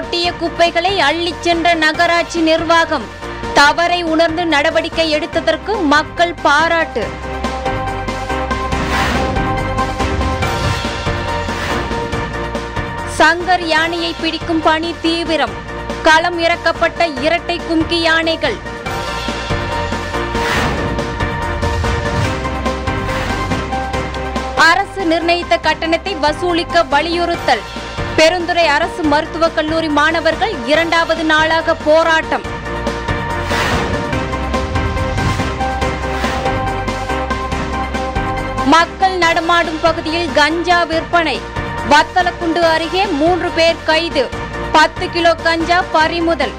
கொட்டிய குப்பைகளை அள்ளிச் சென்ற நகராட்சி நிர்வாகம் தவறை உணர்ந்து நடவடிக்கை எடுத்ததற்கு மக்கள் பாராட்டு சங்கர் யானையை பிடிக்கும் பணி தீவிரம் களம் இறக்கப்பட்ட இரட்டை கும்கி யானைகள் அரசு நிர்ணயித்த கட்டணத்தை வசூலிக்க வலியுறுத்தல் பெருந்துறை அரசு மருத்துவக் கல்லூரி மாணவர்கள் இரண்டாவது நாளாக போராட்டம் மக்கள் நடமாடும் பகுதியில் கஞ்சா விற்பனை வத்தலக்குண்டு அருகே மூன்று பேர் கைது பத்து கிலோ கஞ்சா பறிமுதல்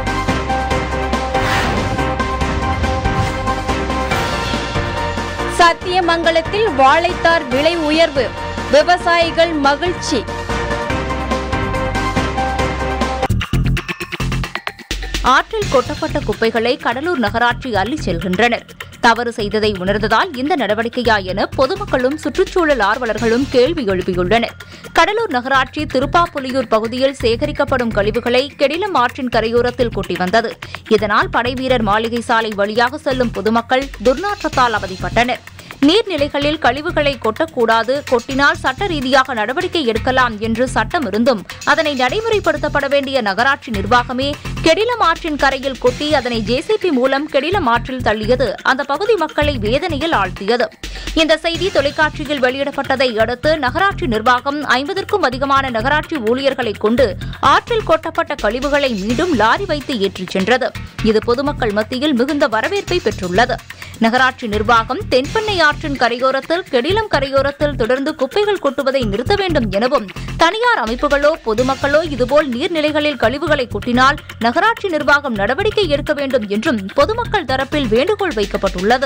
சத்தியமங்கலத்தில் வாழைத்தார் விலை உயர்வு விவசாயிகள் மகிழ்ச்சி ஆற்றில் கொட்டப்பட்ட குப்பைகளை கடலூர் நகராட்சி அள்ளிச் செல்கின்றனர் தவறு செய்ததை உணர்ந்ததால் இந்த நடவடிக்கையா என பொதுமக்களும் சுற்றுச்சூழல் ஆர்வலர்களும் கேள்வி எழுப்பியுள்ளனர் கடலூர் நகராட்சி திருப்பாப்புலியூர் பகுதியில் சேகரிக்கப்படும் கழிவுகளை கெடிலம் ஆற்றின் கரையோரத்தில் கொட்டி வந்தது இதனால் படைவீரர் மாளிகை சாலை வழியாக செல்லும் பொதுமக்கள் துர்நாற்றத்தால் அவதிப்பட்டனர் நீர்நிலைகளில் கழிவுகளை கொட்டக்கூடாது கொட்டினால் சட்ட ரீதியாக நடவடிக்கை எடுக்கலாம் என்று சட்டம் இருந்தும் அதனை நடைமுறைப்படுத்தப்பட வேண்டிய நகராட்சி நிர்வாகமே கெடிலம் ஆற்றின் கரையில் கொட்டி அதனை ஜேசிபி மூலம் கெடிலம் ஆற்றில் தள்ளியது அந்த பகுதி மக்களை வேதனையில் ஆழ்த்தியது இந்த செய்தி தொலைக்காட்சியில் வெளியிடப்பட்டதை அடுத்து நகராட்சி நிர்வாகம் ஐம்பதற்கும் அதிகமான நகராட்சி ஊழியர்களை கொண்டு ஆற்றில் கொட்டப்பட்ட கழிவுகளை மீண்டும் லாரி வைத்து ஏற்றிச் சென்றது இது பொதுமக்கள் மத்தியில் மிகுந்த வரவேற்பை பெற்றுள்ளது நகராட்சி நிர்வாகம் தென்பெண்ணை ஆற்றின் கரையோரத்தில் கெடிலம் கரையோரத்தில் தொடர்ந்து குப்பைகள் கொட்டுவதை நிறுத்த வேண்டும் எனவும் தனியார் அமைப்புகளோ பொதுமக்களோ இதுபோல் நீர்நிலைகளில் கழிவுகளை கொட்டினால் நகராட்சி நிர்வாகம் நடவடிக்கை எடுக்க வேண்டும் என்றும் பொதுமக்கள் தரப்பில் வேண்டுகோள் வைக்கப்பட்டுள்ளது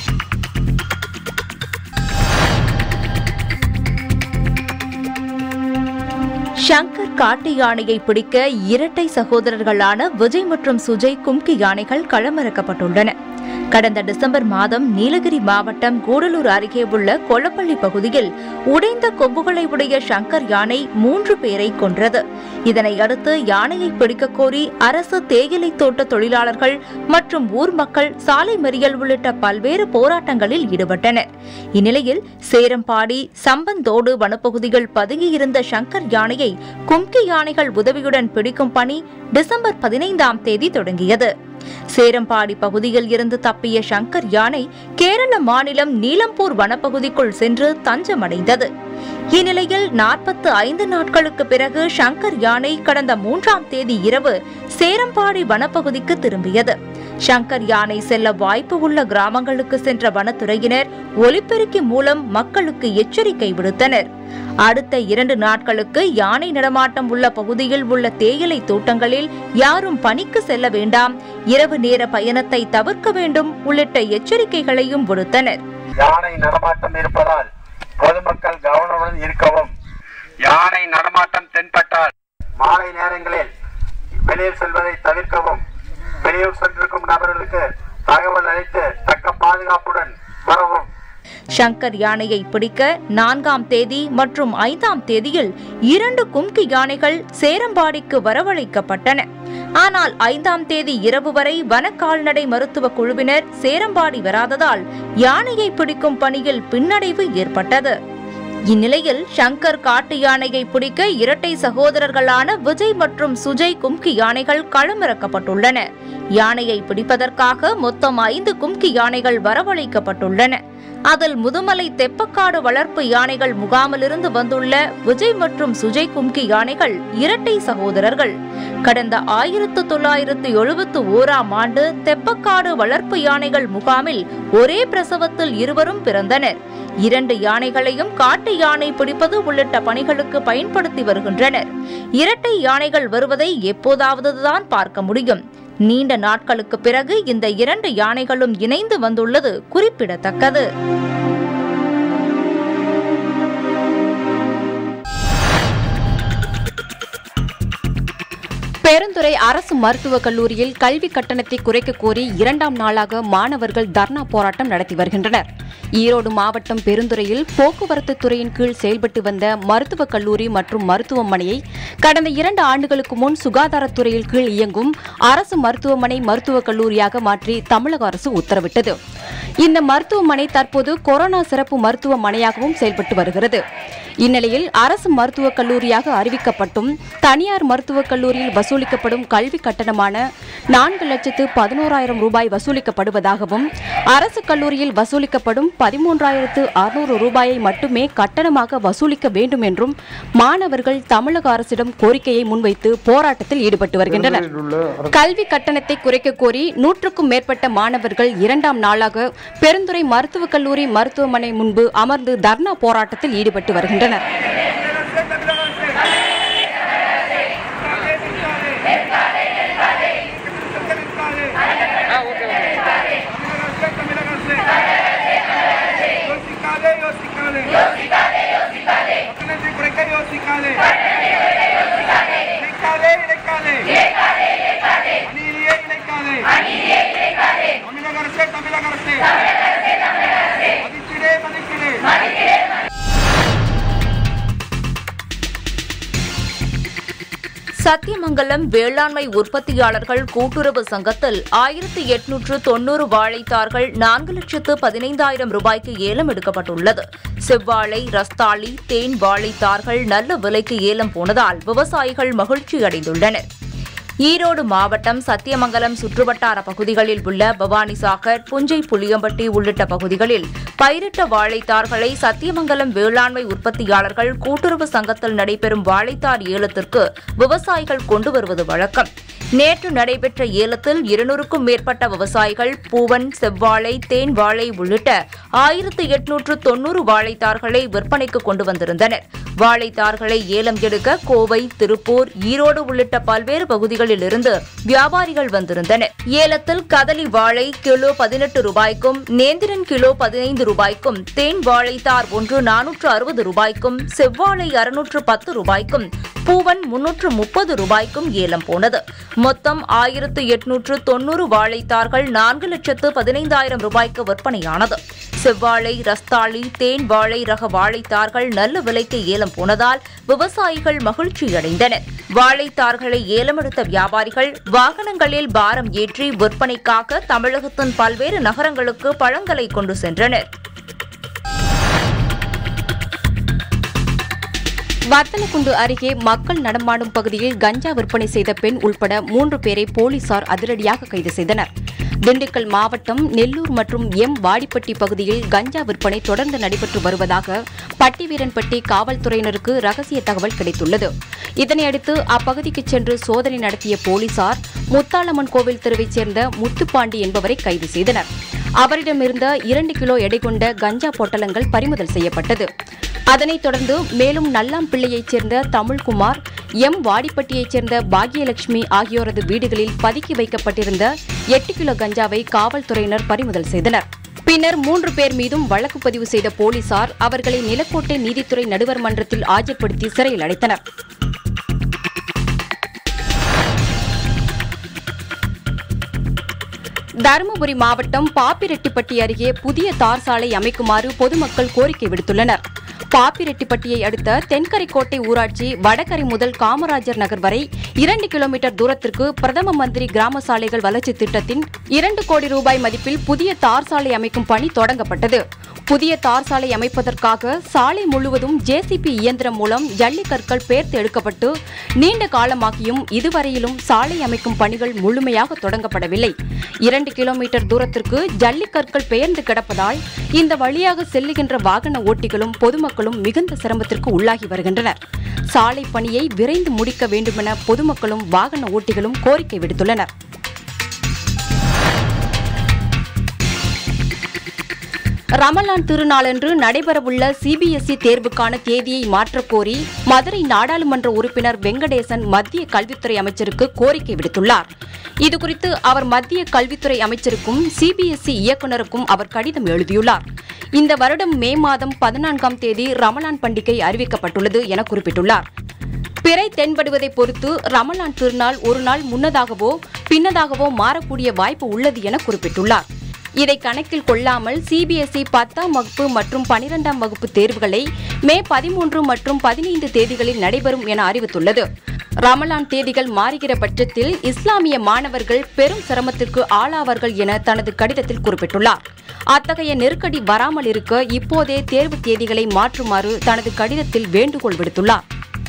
ஷங்கர் காட்டு யானையை பிடிக்க இரட்டை சகோதரர்களான விஜய் மற்றும் சுஜய் கும்கி யானைகள் களமிறக்கப்பட்டுள்ளன கடந்த டிசம்பர் மாதம் நீலகிரி மாவட்டம் கூடலூர் அருகே உள்ள கொளப்பள்ளி பகுதியில் உடைந்த கொம்புகளை உடைய சங்கர் யானை மூன்று பேரை கொன்றது இதனை அடுத்து யானையை பிடிக்க கோரி அரசு தேயிலை தோட்ட தொழிலாளர்கள் மற்றும் ஊர் மக்கள் சாலை மறியல் உள்ளிட்ட பல்வேறு போராட்டங்களில் ஈடுபட்டனர் இந்நிலையில் சேரம்பாடி சம்பந்தோடு வனப்பகுதியில் பதுங்கியிருந்த சங்கர் யானையை கும்கி யானைகள் உதவியுடன் பிடிக்கும் பணி டிசம்பர் பதினைந்தாம் தேதி தொடங்கியது சேரம்பாடி பகுதியில் இருந்து தப்பிய சங்கர் யானை கேரள மாநிலம் நீலம்பூர் வனப்பகுதிக்குள் சென்று தஞ்சமடைந்தது இந்நிலையில் நாற்பத்து ஐந்து நாட்களுக்கு பிறகு சங்கர் யானை கடந்த மூன்றாம் தேதி இரவு சேரம்பாடி வனப்பகுதிக்கு திரும்பியது சங்கர் யானை செல்ல வாய்ப்பு உள்ள கிராமங்களுக்கு சென்ற வனத்துறையினர் ஒலிபெருக்கி மூலம் மக்களுக்கு எச்சரிக்கை விடுத்தனர் அடுத்த இரண்டு நாட்களுக்கு யானை நடமாட்டம் உள்ள பகுதியில் உள்ள தேயிலை தோட்டங்களில் யாரும் பணிக்கு செல்ல வேண்டாம் இரவு நேர பயணத்தை தவிர்க்க வேண்டும் உள்ளிட்ட எச்சரிக்கைகளையும் விடுத்தனர் யானை நடமாட்டம் இருப்பதால் பொதுமக்கள் கவனமுடன் இருக்கவும் யானை நடமாட்டம் தென்பட்டால் மாலை நேரங்களில் வெளியில் செல்வதை தவிர்க்கவும் வெளியூர் சென்றிருக்கும் நபர்களுக்கு தகவல் அளித்து தக்க பாதுகாப்புடன் வரவும் ஷங்கர் யானையை பிடிக்க நான்காம் தேதி மற்றும் ஐந்தாம் தேதியில் இரண்டு கும்கி யானைகள் சேரம்பாடிக்கு வரவழைக்கப்பட்டன ஆனால் ஐந்தாம் தேதி இரவு வரை வன கால்நடை மருத்துவ குழுவினர் சேரம்பாடி வராததால் யானையை பிடிக்கும் பணியில் பின்னடைவு ஏற்பட்டது இந்நிலையில் ஷங்கர் காட்டு யானையை பிடிக்க இரட்டை சகோதரர்களான விஜய் மற்றும் சுஜய் கும்கி யானைகள் களமிறக்கப்பட்டுள்ளன யானையை பிடிப்பதற்காக மொத்தம் ஐந்து கும்கி யானைகள் வரவழைக்கப்பட்டுள்ளன அதில் முதுமலை தெப்பக்காடு வளர்ப்பு யானைகள் முகாமிலிருந்து வந்துள்ள விஜய் மற்றும் சுஜய் கும்கி யானைகள் இரட்டை சகோதரர்கள் கடந்த ஆயிரத்து தொள்ளாயிரத்து எழுபத்து ஓராம் ஆண்டு தெப்பக்காடு வளர்ப்பு யானைகள் முகாமில் ஒரே பிரசவத்தில் இருவரும் பிறந்தனர் இரண்டு யானைகளையும் காட்டு யானை பிடிப்பது உள்ளிட்ட பணிகளுக்கு பயன்படுத்தி வருகின்றனர் இரட்டை யானைகள் வருவதை எப்போதாவதுதான் பார்க்க முடியும் நீண்ட நாட்களுக்கு பிறகு இந்த இரண்டு யானைகளும் இணைந்து வந்துள்ளது குறிப்பிடத்தக்கது பெருந்துறை அரசு மருத்துவக் கல்லூரியில் கல்வி கட்டணத்தை குறைக்க கோரி இரண்டாம் நாளாக மாணவர்கள் தர்ணா போராட்டம் நடத்தி வருகின்றனர் ஈரோடு மாவட்டம் பெருந்துறையில் போக்குவரத்து துறையின் கீழ் செயல்பட்டு வந்த மருத்துவக் கல்லூரி மற்றும் மருத்துவமனையை கடந்த இரண்டு ஆண்டுகளுக்கு முன் சுகாதாரத்துறையில் கீழ் இயங்கும் அரசு மருத்துவமனை மருத்துவக் கல்லூரியாக மாற்றி தமிழக அரசு உத்தரவிட்டது இந்த மருத்துவமனை தற்போது கொரோனா சிறப்பு மருத்துவமனையாகவும் செயல்பட்டு வருகிறது இந்நிலையில் அரசு மருத்துவக் கல்லூரியாக அறிவிக்கப்பட்டும் தனியார் மருத்துவக் கல்லூரியில் வசூலிக்கப்படும் கல்வி கட்டணமான நான்கு லட்சத்து பதினோராயிரம் ரூபாய் வசூலிக்கப்படுவதாகவும் அரசு கல்லூரியில் வசூலிக்கப்படும் பதிமூன்றாயிரத்து அறுநூறு ரூபாயை மட்டுமே கட்டணமாக வசூலிக்க வேண்டும் என்றும் மாணவர்கள் தமிழக அரசிடம் கோரிக்கையை முன்வைத்து போராட்டத்தில் ஈடுபட்டு வருகின்றனர் கல்வி கட்டணத்தை குறைக்க கோரி நூற்றுக்கும் மேற்பட்ட மாணவர்கள் இரண்டாம் நாளாக பெருந்துறை மருத்துவக் கல்லூரி மருத்துவமனை முன்பு அமர்ந்து தர்ணா போராட்டத்தில் ஈடுபட்டு வருகின்றனர் யோசிக்காதே யோசிக்காதே கட்டணத்தை குறைக்க யோசிக்காதே இழைக்காதே இழைக்காதே அநீதியே இழைக்காதே தமிழக அரசே தமிழக அரசே மதிச்சிடே மதிச்சிடே சத்தியமங்கலம் வேளாண்மை உற்பத்தியாளர்கள் கூட்டுறவு சங்கத்தில் ஆயிரத்தி எட்நூற்று தொன்னூறு வாழைத்தார்கள் நான்கு லட்சத்து பதினைந்தாயிரம் ரூபாய்க்கு ஏலம் எடுக்கப்பட்டுள்ளது செவ்வாழை ரஸ்தாளி தேன் வாழைத்தார்கள் நல்ல விலைக்கு ஏலம் போனதால் விவசாயிகள் மகிழ்ச்சி அடைந்துள்ளனர் ஈரோடு மாவட்டம் சத்தியமங்கலம் சுற்றுவட்டார பகுதிகளில் உள்ள பவானிசாகர் புஞ்சை புளியம்பட்டி உள்ளிட்ட பகுதிகளில் பயிரிட்ட வாழைத்தார்களை சத்தியமங்கலம் வேளாண்மை உற்பத்தியாளர்கள் கூட்டுறவு சங்கத்தில் நடைபெறும் வாழைத்தார் ஏலத்திற்கு விவசாயிகள் கொண்டு வருவது வழக்கம் நேற்று நடைபெற்ற ஏலத்தில் இருநூறுக்கும் மேற்பட்ட விவசாயிகள் பூவன் செவ்வாழை தேன் வாழை உள்ளிட்ட ஆயிரத்து எட்நூற்று தொன்னூறு வாழைத்தார்களை விற்பனைக்கு கொண்டு வந்திருந்தனர் வாழைத்தார்களை ஏலம் எடுக்க கோவை திருப்பூர் ஈரோடு உள்ளிட்ட பல்வேறு பகுதிகளில் இருந்து வியாபாரிகள் வந்திருந்தனர் ஏலத்தில் கதலி வாழை கிலோ பதினெட்டு ரூபாய்க்கும் நேந்திரன் கிலோ பதினைந்து ரூபாய்க்கும் தேன் வாழைத்தார் ஒன்று நானூற்று அறுபது ரூபாய்க்கும் செவ்வாழை அறுநூற்று பத்து ரூபாய்க்கும் பூவன் முன்னூற்று முப்பது ரூபாய்க்கும் ஏலம் போனது மொத்தம் ஆயிரத்து எட்நூற்று தொன்னூறு வாழைத்தார்கள் நான்கு லட்சத்து பதினைந்தாயிரம் ரூபாய்க்கு விற்பனையானது செவ்வாழை ரஸ்தாளி தேன் வாழை ரக வாழைத்தார்கள் நல்ல விலைக்கு ஏலம் போனதால் விவசாயிகள் மகிழ்ச்சியடைந்தனர் வாழைத்தார்களை ஏலமெடுத்த வியாபாரிகள் வாகனங்களில் பாரம் ஏற்றி விற்பனைக்காக தமிழகத்தின் பல்வேறு நகரங்களுக்கு பழங்களை கொண்டு சென்றனர் வத்தலக்குண்டு அருகே மக்கள் நடமாடும் பகுதியில் கஞ்சா விற்பனை செய்த பெண் உள்பட மூன்று பேரை போலீசார் அதிரடியாக கைது செய்தனர் திண்டுக்கல் மாவட்டம் நெல்லூர் மற்றும் எம் வாடிப்பட்டி பகுதியில் கஞ்சா விற்பனை தொடர்ந்து நடைபெற்று வருவதாக பட்டிவீரன்பட்டி காவல்துறையினருக்கு ரகசிய தகவல் கிடைத்துள்ளது இதனையடுத்து அப்பகுதிக்கு சென்று சோதனை நடத்திய போலீசார் முத்தாளம்மன் கோவில் தெருவைச் சேர்ந்த முத்துப்பாண்டி என்பவரை கைது செய்தனர் அவரிடமிருந்த இரண்டு கிலோ எடை கொண்ட கஞ்சா பொட்டலங்கள் பறிமுதல் செய்யப்பட்டது அதனைத் தொடர்ந்து மேலும் நல்லாம்பிள்ளையைச் சேர்ந்த தமிழ்குமார் எம் வாடிப்பட்டியைச் சேர்ந்த பாக்யலட்சுமி ஆகியோரது வீடுகளில் பதுக்கி வைக்கப்பட்டிருந்த எட்டு கிலோ கஞ்சாவை காவல்துறையினர் பறிமுதல் செய்தனர் பின்னர் மூன்று பேர் மீதும் வழக்கு பதிவு செய்த போலீசார் அவர்களை நிலக்கோட்டை நீதித்துறை நடுவர் மன்றத்தில் ஆஜர்படுத்தி சிறையில் அடைத்தனர் தருமபுரி மாவட்டம் பாப்பிரெட்டிப்பட்டி அருகே புதிய தார் சாலை அமைக்குமாறு பொதுமக்கள் கோரிக்கை விடுத்துள்ளனர் பாப்பிரெட்டிப்பட்டியை அடுத்த தென்கரைக்கோட்டை ஊராட்சி வடகரை முதல் காமராஜர் நகர் வரை இரண்டு கிலோமீட்டர் தூரத்திற்கு பிரதம மந்திரி கிராம சாலைகள் வளர்ச்சி திட்டத்தின் இரண்டு கோடி ரூபாய் மதிப்பில் புதிய தார் சாலை அமைக்கும் பணி தொடங்கப்பட்டது புதிய தார் சாலை அமைப்பதற்காக சாலை முழுவதும் ஜேசிபி இயந்திரம் மூலம் ஜல்லிக்கற்கள் பேர்த்து எடுக்கப்பட்டு நீண்ட காலமாகியும் இதுவரையிலும் சாலை அமைக்கும் பணிகள் முழுமையாக தொடங்கப்படவில்லை இரண்டு கிலோமீட்டர் தூரத்திற்கு ஜல்லிக்கற்கள் பெயர்ந்து கிடப்பதால் இந்த வழியாக செல்லுகின்ற வாகன ஓட்டிகளும் பொதுமக்களும் மிகுந்த சிரமத்திற்கு உள்ளாகி வருகின்றனர் சாலை பணியை விரைந்து முடிக்க வேண்டுமென பொதுமக்களும் வாகன ஓட்டிகளும் கோரிக்கை விடுத்துள்ளனர் ரமலான் திருநாளன்று நடைபெறவுள்ள சிபிஎஸ்இ தேர்வுக்கான தேதியை மாற்றக் கோரி மதுரை நாடாளுமன்ற உறுப்பினர் வெங்கடேசன் மத்திய கல்வித்துறை அமைச்சருக்கு கோரிக்கை விடுத்துள்ளார் இதுகுறித்து அவர் மத்திய கல்வித்துறை அமைச்சருக்கும் சிபிஎஸ்இ இயக்குநருக்கும் அவர் கடிதம் எழுதியுள்ளார் இந்த வருடம் மே மாதம் பதினான்காம் தேதி ரமலான் பண்டிகை அறிவிக்கப்பட்டுள்ளது என குறிப்பிட்டுள்ளார் பிறை தென்படுவதை பொறுத்து ரமலான் திருநாள் ஒரு நாள் முன்னதாகவோ பின்னதாகவோ மாறக்கூடிய வாய்ப்பு உள்ளது என குறிப்பிட்டுள்ளார் இதை கணக்கில் கொள்ளாமல் சிபிஎஸ்இ பத்தாம் வகுப்பு மற்றும் பனிரெண்டாம் வகுப்பு தேர்வுகளை மே பதிமூன்று மற்றும் பதினைந்து தேதிகளில் நடைபெறும் என அறிவித்துள்ளது ரமலான் தேதிகள் மாறுகிற பட்சத்தில் இஸ்லாமிய மாணவர்கள் பெரும் சிரமத்திற்கு ஆளாவார்கள் என தனது கடிதத்தில் குறிப்பிட்டுள்ளார் அத்தகைய நெருக்கடி வராமல் இருக்க இப்போதே தேர்வு தேதிகளை மாற்றுமாறு தனது கடிதத்தில் வேண்டுகோள் விடுத்துள்ளார்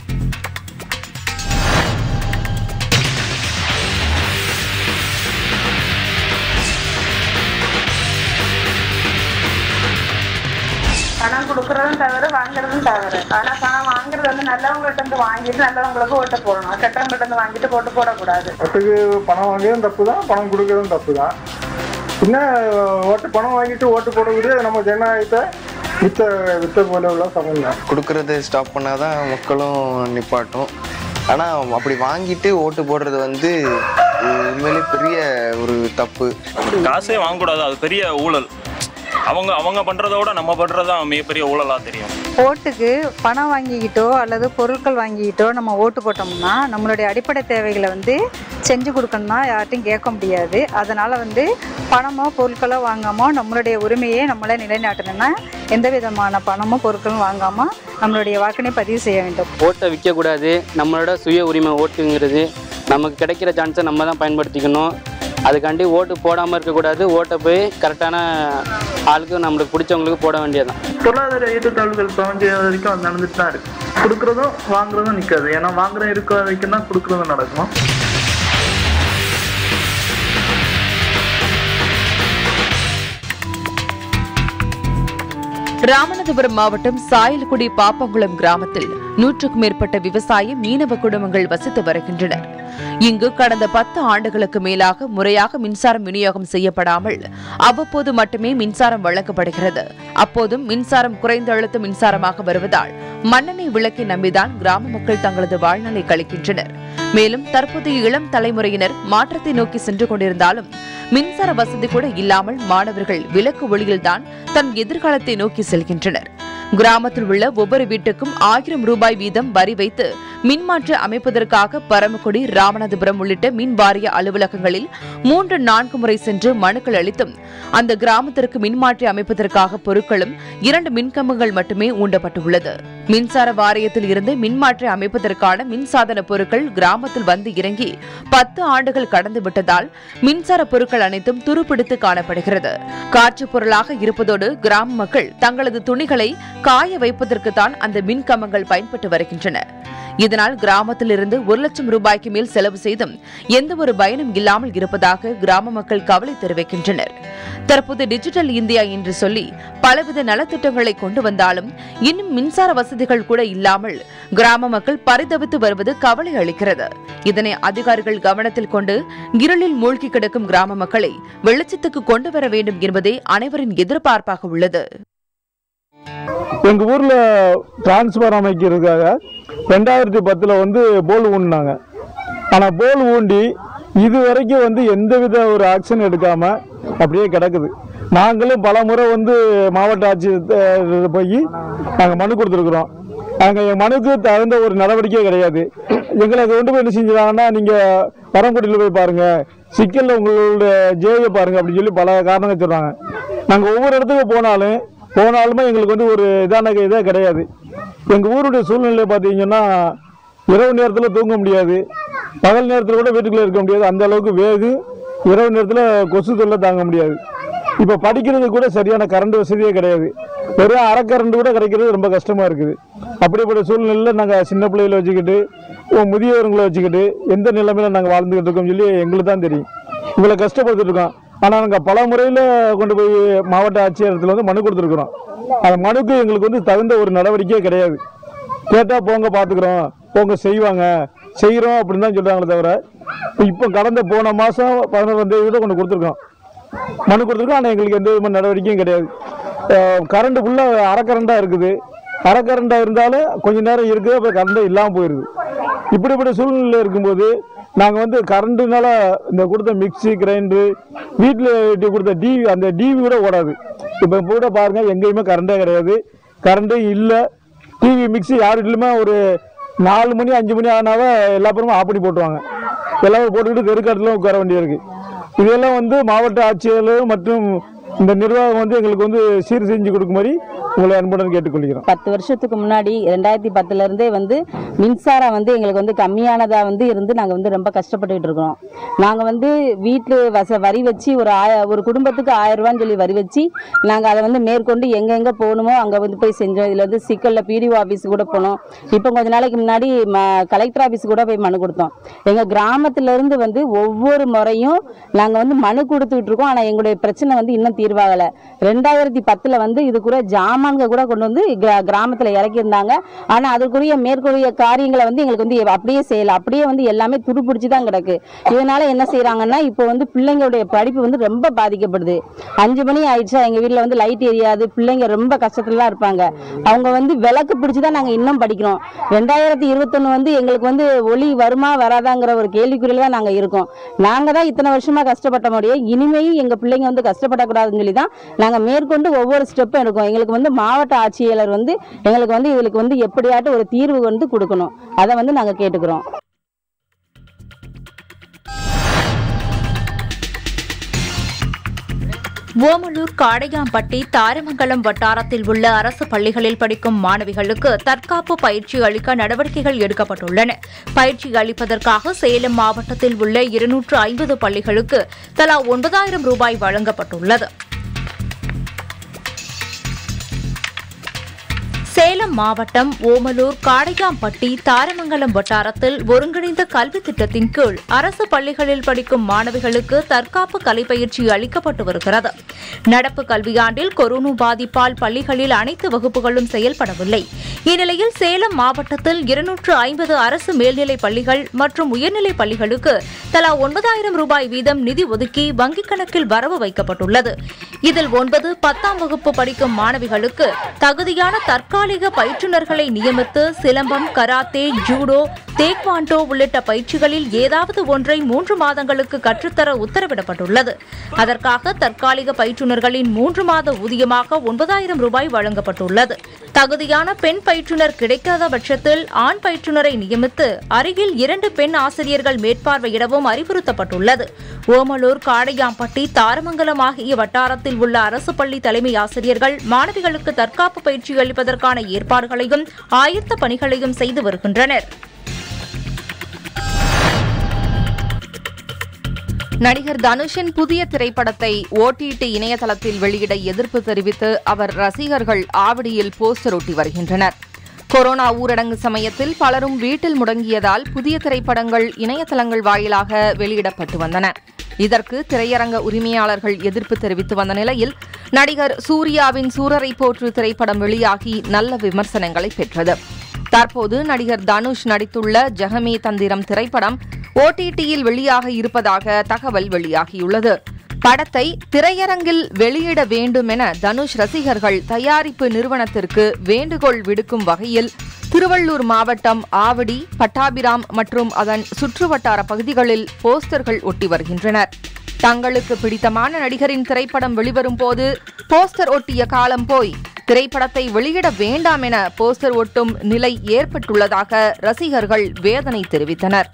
பணம் கொடுக்கறதும் தவறு வாங்குறதும் தவறு ஆனா பணம் வாங்குறது வந்து நல்லவங்கள்ட்ட இருந்து வாங்கிட்டு நல்லவங்களுக்கு ஓட்டு போடணும் கெட்டவங்கள்ட்ட இருந்து வாங்கிட்டு ஓட்டு போடக்கூடாது ஓட்டுக்கு பணம் வாங்குறதும் தப்பு தான் பணம் கொடுக்கறதும் தப்பு தான் பின்ன ஓட்டு பணம் வாங்கிட்டு ஓட்டு போடுறது நம்ம ஜனநாயகத்தை வித்த வித்த போல உள்ள சமம் தான் கொடுக்கறது ஸ்டாப் பண்ணாதான் மக்களும் நிப்பாட்டும் ஆனால் அப்படி வாங்கிட்டு ஓட்டு போடுறது வந்து உண்மையிலே பெரிய ஒரு தப்பு காசே வாங்கக்கூடாது அது பெரிய ஊழல் அவங்க அவங்க பண்றதை விட நம்ம பண்றது தான் மிகப்பெரிய ஊழலா தெரியும் ஓட்டுக்கு பணம் வாங்கிக்கிட்டோ அல்லது பொருட்கள் வாங்கிக்கிட்டோ நம்ம ஓட்டு போட்டோம்னா நம்மளுடைய அடிப்படை தேவைகளை வந்து செஞ்சு கொடுக்கணும்னா யார்ட்டையும் கேட்க முடியாது அதனால் வந்து பணமோ பொருட்களோ வாங்காமோ நம்மளுடைய உரிமையை நம்மளே நிலைநாட்டணும்னா எந்த விதமான பணமோ பொருட்களும் வாங்காமல் நம்மளுடைய வாக்கினை பதிவு செய்ய வேண்டும் ஓட்டை விற்கக்கூடாது நம்மளோட சுய உரிமை ஓட்டுங்கிறது நமக்கு கிடைக்கிற சான்ஸை நம்ம தான் பயன்படுத்திக்கணும் அதுக்காண்டி ஓட்டு போடாமல் இருக்கக்கூடாது ஓட்டை போய் கரெக்டான ஆளுக்கு நம்மளுக்கு பிடிச்சவங்களுக்கு போட வேண்டியதுதான் பொருளாதார ஏற்றத்தாழ்வுகள் குறைஞ்ச வரைக்கும் அது நடந்துட்டு தான் இருக்கு கொடுக்குறதும் வாங்குறதும் நிற்காது ஏன்னா வாங்குறதும் இருக்கிற வரைக்கும் தான் கொடுக்குறதும் நடக்கும் ராமநாதபுரம் மாவட்டம் சாயல்குடி பாப்பங்குளம் கிராமத்தில் நூற்றுக்கும் மேற்பட்ட விவசாய மீனவ குடும்பங்கள் வசித்து வருகின்றனர் இங்கு கடந்த பத்து ஆண்டுகளுக்கு மேலாக முறையாக மின்சாரம் விநியோகம் செய்யப்படாமல் அவ்வப்போது மட்டுமே மின்சாரம் வழங்கப்படுகிறது அப்போதும் மின்சாரம் குறைந்த அழுத்த மின்சாரமாக வருவதால் மண்ணெண்ணெய் விளக்கை நம்பிதான் கிராம மக்கள் தங்களது வாழ்நாளை கழிக்கின்றனர் மேலும் தற்போதைய இளம் தலைமுறையினர் மாற்றத்தை நோக்கி சென்று கொண்டிருந்தாலும் மின்சார வசதி கூட இல்லாமல் மாணவர்கள் விளக்கு ஒளியில்தான் தன் எதிர்காலத்தை நோக்கி செல்கின்றனர் கிராமத்தில் உள்ள ஒவ்வொரு வீட்டுக்கும் ஆயிரம் ரூபாய் வீதம் வரி வைத்து மின்மாற்று அமைப்பதற்காக பரமக்குடி ராமநாதபுரம் உள்ளிட்ட மின் வாரிய அலுவலகங்களில் மூன்று நான்கு முறை சென்று மனுக்கள் அளித்தும் அந்த கிராமத்திற்கு மின்மாற்றி அமைப்பதற்காக பொருட்களும் இரண்டு மின்கம்பங்கள் மட்டுமே ஊண்டப்பட்டுள்ளது மின்சார வாரியத்தில் இருந்து மின்மாற்றி அமைப்பதற்கான மின்சாதன பொருட்கள் கிராமத்தில் வந்து இறங்கி பத்து ஆண்டுகள் கடந்து விட்டதால் மின்சார பொருட்கள் அனைத்தும் துருப்பிடித்து காணப்படுகிறது காற்று பொருளாக இருப்பதோடு கிராம மக்கள் தங்களது துணிகளை காய வைப்பதற்கு தான் அந்த மின்கம்பங்கள் பயன்பட்டு வருகின்றன இதனால் கிராமத்திலிருந்து ஒரு லட்சம் ரூபாய்க்கு மேல் செலவு செய்தும் எந்த ஒரு பயனும் இல்லாமல் இருப்பதாக கிராம மக்கள் கவலை தெரிவிக்கின்றனர் தற்போது டிஜிட்டல் இந்தியா என்று சொல்லி பலவித நலத்திட்டங்களை கொண்டு வந்தாலும் இன்னும் மின்சார வசதிகள் கூட இல்லாமல் கிராம மக்கள் பரிதவித்து வருவது கவலை அளிக்கிறது இதனை அதிகாரிகள் கவனத்தில் கொண்டு இருளில் மூழ்கி கிடக்கும் கிராம மக்களை வெளிச்சத்துக்கு கொண்டு வர வேண்டும் என்பதே அனைவரின் எதிர்பார்ப்பாக உள்ளது எங்கள் ஊரில் டிரான்ஸ்ஃபார் அமைக்கிறதுக்காக ரெண்டாயிரத்தி பத்தில் வந்து போல் ஊண்டினாங்க ஆனால் போல் ஊண்டி இது வரைக்கும் வந்து எந்தவித ஒரு ஆக்ஷன் எடுக்காமல் அப்படியே கிடக்குது நாங்களும் பல முறை வந்து மாவட்ட ஆட்சியர் போய் நாங்கள் மனு கொடுத்துருக்குறோம் நாங்கள் என் மனுக்கு தகுந்த ஒரு நடவடிக்கை கிடையாது எங்களை கொண்டு போய் என்ன செஞ்சுட்டாங்கன்னா நீங்கள் பரங்குடியில் போய் பாருங்கள் சிக்கலில் உங்களோட ஜேயை பாருங்கள் அப்படின்னு சொல்லி பல காரணங்கள் சொல்கிறாங்க நாங்கள் ஒவ்வொரு இடத்துக்கு போனாலும் போனாலுமே எங்களுக்கு வந்து ஒரு இதான இதே கிடையாது எங்கள் ஊருடைய சூழ்நிலை பார்த்தீங்கன்னா இரவு நேரத்தில் தூங்க முடியாது பகல் நேரத்தில் கூட வீட்டுக்குள்ளே இருக்க முடியாது அந்த அளவுக்கு வேகு இரவு நேரத்தில் கொசு தொல்லை தாங்க முடியாது இப்போ படிக்கிறது கூட சரியான கரண்ட் வசதியே கிடையாது வெறும் அரை கரண்ட் கூட கிடைக்கிறது ரொம்ப கஷ்டமாக இருக்குது அப்படிப்பட்ட சூழ்நிலையில் நாங்கள் சின்ன பிள்ளைகளை வச்சுக்கிட்டு ஓ, முதியவர்களை வச்சுக்கிட்டு எந்த நிலைமையில நாங்கள் வாழ்ந்துக்கிட்டு இருக்கோம்னு சொல்லி எங்களுக்கு தான் தெரியும் இவ்வளோ கஷ்டப்பட்டுட்டு இருக்கோம் ஆனால் நாங்கள் பல முறையில் கொண்டு போய் மாவட்ட ஆட்சியரத்தில் வந்து மனு கொடுத்துருக்குறோம் அந்த மனுக்கு எங்களுக்கு வந்து தகுந்த ஒரு நடவடிக்கையே கிடையாது கேட்டால் போங்க பார்த்துக்குறோம் போங்க செய்வாங்க செய்கிறோம் அப்படின்னு தான் சொல்கிறாங்களே தவிர இப்போ கடந்த போன மாதம் பதினோராம் தேதி கூட கொண்டு கொடுத்துருக்கோம் மனு கொடுத்துருக்கோம் ஆனால் எங்களுக்கு எந்த விதமான நடவடிக்கையும் கிடையாது கரண்ட் ஃபுல்லாக அரை கரண்டாக இருக்குது அரை கரண்டாக இருந்தாலும் கொஞ்ச நேரம் இருக்குது அப்புறம் கரண்டே இல்லாமல் போயிடுது இப்படிப்பட்ட சூழ்நிலை இருக்கும்போது நாங்கள் வந்து கரண்ட்டுனால இந்த கொடுத்த மிக்ஸி கிரைண்டரு வீட்டில் கொடுத்த டிவி அந்த டிவி கூட ஓடாது இப்போ கூட பாருங்கள் எங்கேயுமே கரண்டே கிடையாது கரண்டே இல்லை டிவி மிக்ஸி யார் வீட்லையுமே ஒரு நாலு மணி அஞ்சு மணி ஆனாவே எல்லா பேருமே ஆஃப் பண்ணி போட்டுருவாங்க எல்லாரும் போட்டுக்கிட்டு தெருக்காட்டில் உட்கார வேண்டியது இருக்கு இதெல்லாம் வந்து மாவட்ட ஆட்சியாளர் மற்றும் இந்த நிர்வாகம் வந்து எங்களுக்கு வந்து சீர் செஞ்சு கொடுக்குமாறு உங்களை அன்புடன் கேட்டுக்கொள்கிறோம் பத்து வருஷத்துக்கு முன்னாடி ரெண்டாயிரத்தி பத்துல இருந்தே வந்து மின்சாரம் வந்து எங்களுக்கு வந்து கம்மியானதா வந்து இருந்து நாங்க வந்து ரொம்ப கஷ்டப்பட்டுக்கிட்டு இருக்கோம் நாங்க வந்து வீட்டு வச வரி வச்சு ஒரு ஆய ஒரு குடும்பத்துக்கு ஆயிரம் ரூபான்னு சொல்லி வரி வச்சு நாங்க அதை வந்து மேற்கொண்டு எங்க எங்க போகணுமோ அங்க வந்து போய் செஞ்சோம் இதுல வந்து சிக்கல்ல பிடிஓ ஆபீஸ் கூட போனோம் இப்போ கொஞ்ச நாளைக்கு முன்னாடி ம- கலெக்டர் ஆபீஸ் கூட போய் மனு கொடுத்தோம் எங்க கிராமத்துல இருந்து வந்து ஒவ்வொரு முறையும் நாங்க வந்து மனு கொடுத்துட்டு இருக்கோம் ஆனா எங்களுடைய பிரச்சனை வந்து இன்னும் தீர்வாகல ரெண்டாயிரத்தி பத்துல வந்து இது கூட ஜாமான்க கூட கொண்டு வந்து கிரா- கிராமத்துல இறக்கியிருந்தாங்க ஆனா அதற்குரிய மேற்கூறிய காரியங்களை வந்து எங்களுக்கு வந்து அப்படியே செய்யல அப்படியே வந்து எல்லாமே துருப்பிடிச்சு தான் கிடக்கு இதனால என்ன செய்யறாங்கன்னா இப்போ வந்து பிள்ளைங்களுடைய படிப்பு வந்து ரொம்ப பாதிக்கப்படுது அஞ்சு மணி ஆயிடுச்சா எங்க வீட்ல வந்து லைட் எரியாது பிள்ளைங்க ரொம்ப கஷ்டத்துல தான் இருப்பாங்க அவங்க வந்து விளக்கு பிடிச்சு தான் நாங்க இன்னும் படிக்கிறோம் ரெண்டாயிரத்தி இருபத்தொன்னு வந்து எங்களுக்கு வந்து ஒளி வருமா வராதாங்கிற ஒரு கேள்விக்குறியில தான் நாங்க இருக்கோம் நாங்க தான் இத்தனை வருஷமா கஷ்டப்பட்ட முடியும் இனிமேயும் எங்க பிள்ளைங்க வந்து கஷ்டப்படக்கூடாதுன்னு சொல்லி தான் நாங்க மேற்கொண்டு ஒவ்வொரு ஸ்டெப்பும் இருக்கோம் எங்களுக்கு வந்து மாவட்ட ஆட்சியாளர் வந்து எங்களுக்கு வந்து இதுக்கு வந்து எப்படியாட்டும் ஒரு தீர்வு வந்து கொடுக்கணும் அதை வந்து நாங்க கேட்டுக்கிறோம் ஓமலூர் காடையாம்பட்டி தாரமங்கலம் வட்டாரத்தில் உள்ள அரசு பள்ளிகளில் படிக்கும் மாணவிகளுக்கு தற்காப்பு பயிற்சி அளிக்க நடவடிக்கைகள் எடுக்கப்பட்டுள்ளன பயிற்சி அளிப்பதற்காக சேலம் மாவட்டத்தில் உள்ள இருநூற்று ஐம்பது பள்ளிகளுக்கு தலா ஒன்பதாயிரம் ரூபாய் வழங்கப்பட்டுள்ளது சேலம் மாவட்டம் ஓமலூர் காடையாம்பட்டி தாரமங்கலம் வட்டாரத்தில் ஒருங்கிணைந்த கல்வி திட்டத்தின் கீழ் அரசு பள்ளிகளில் படிக்கும் மாணவிகளுக்கு தற்காப்பு கலை பயிற்சி அளிக்கப்பட்டு வருகிறது நடப்பு கல்வியாண்டில் கொரோனா பாதிப்பால் பள்ளிகளில் அனைத்து வகுப்புகளும் செயல்படவில்லை இந்நிலையில் சேலம் மாவட்டத்தில் இருநூற்று ஐம்பது அரசு மேல்நிலைப் பள்ளிகள் மற்றும் உயர்நிலைப் பள்ளிகளுக்கு தலா ஒன்பதாயிரம் ரூபாய் வீதம் நிதி ஒதுக்கி வங்கிக் கணக்கில் வரவு வைக்கப்பட்டுள்ளது இதில் ஒன்பது பத்தாம் வகுப்பு படிக்கும் மாணவிகளுக்கு தகுதியான தற்காலிக பயிற்றுநர்களை நியமித்து சிலம்பம் கராத்தே ஜூடோ தேக்வாண்டோ உள்ளிட்ட பயிற்சிகளில் ஏதாவது ஒன்றை மூன்று மாதங்களுக்கு கற்றுத்தர உத்தரவிடப்பட்டுள்ளது அதற்காக தற்காலிக பயிற்றுநர்களின் மூன்று மாத ஊதியமாக ஒன்பதாயிரம் ரூபாய் வழங்கப்பட்டுள்ளது தகுதியான பெண் பயிற்றுனர் கிடைக்காத பட்சத்தில் ஆண் பயிற்றுனரை நியமித்து அருகில் இரண்டு பெண் ஆசிரியர்கள் மேற்பார்வையிடவும் அறிவுறுத்தப்பட்டுள்ளது ஓமலூர் காடையாம்பட்டி தாரமங்கலம் ஆகிய வட்டாரத்தில் உள்ள அரசு பள்ளி தலைமை ஆசிரியர்கள் மாணவிகளுக்கு தற்காப்பு பயிற்சி அளிப்பதற்கான ஏற்பாடுகளையும் ஆயத்த பணிகளையும் செய்து வருகின்றனர் நடிகர் தனுஷின் புதிய திரைப்படத்தை ஓடிடி இணையதளத்தில் வெளியிட எதிர்ப்பு தெரிவித்து அவர் ரசிகர்கள் ஆவடியில் போஸ்டர் ஒட்டி வருகின்றனர் கொரோனா ஊரடங்கு சமயத்தில் பலரும் வீட்டில் முடங்கியதால் புதிய திரைப்படங்கள் இணையதளங்கள் வாயிலாக வெளியிடப்பட்டு வந்தன இதற்கு திரையரங்க உரிமையாளர்கள் எதிர்ப்பு தெரிவித்து வந்த நிலையில் நடிகர் சூர்யாவின் சூரரை போற்று திரைப்படம் வெளியாகி நல்ல விமர்சனங்களை பெற்றது தற்போது நடிகர் தனுஷ் நடித்துள்ள ஜெகமே தந்திரம் திரைப்படம் ஓடிடியில் வெளியாக இருப்பதாக தகவல் வெளியாகியுள்ளது படத்தை திரையரங்கில் வெளியிட வேண்டும் என தனுஷ் ரசிகர்கள் தயாரிப்பு நிறுவனத்திற்கு வேண்டுகோள் விடுக்கும் வகையில் திருவள்ளூர் மாவட்டம் ஆவடி பட்டாபிராம் மற்றும் அதன் சுற்றுவட்டார பகுதிகளில் போஸ்டர்கள் ஒட்டி வருகின்றனர் தங்களுக்கு பிடித்தமான நடிகரின் திரைப்படம் வெளிவரும் போது போஸ்டர் ஒட்டிய காலம் போய் திரைப்படத்தை வெளியிட வேண்டாம் என போஸ்டர் ஒட்டும் நிலை ஏற்பட்டுள்ளதாக ரசிகர்கள் வேதனை தெரிவித்தனர்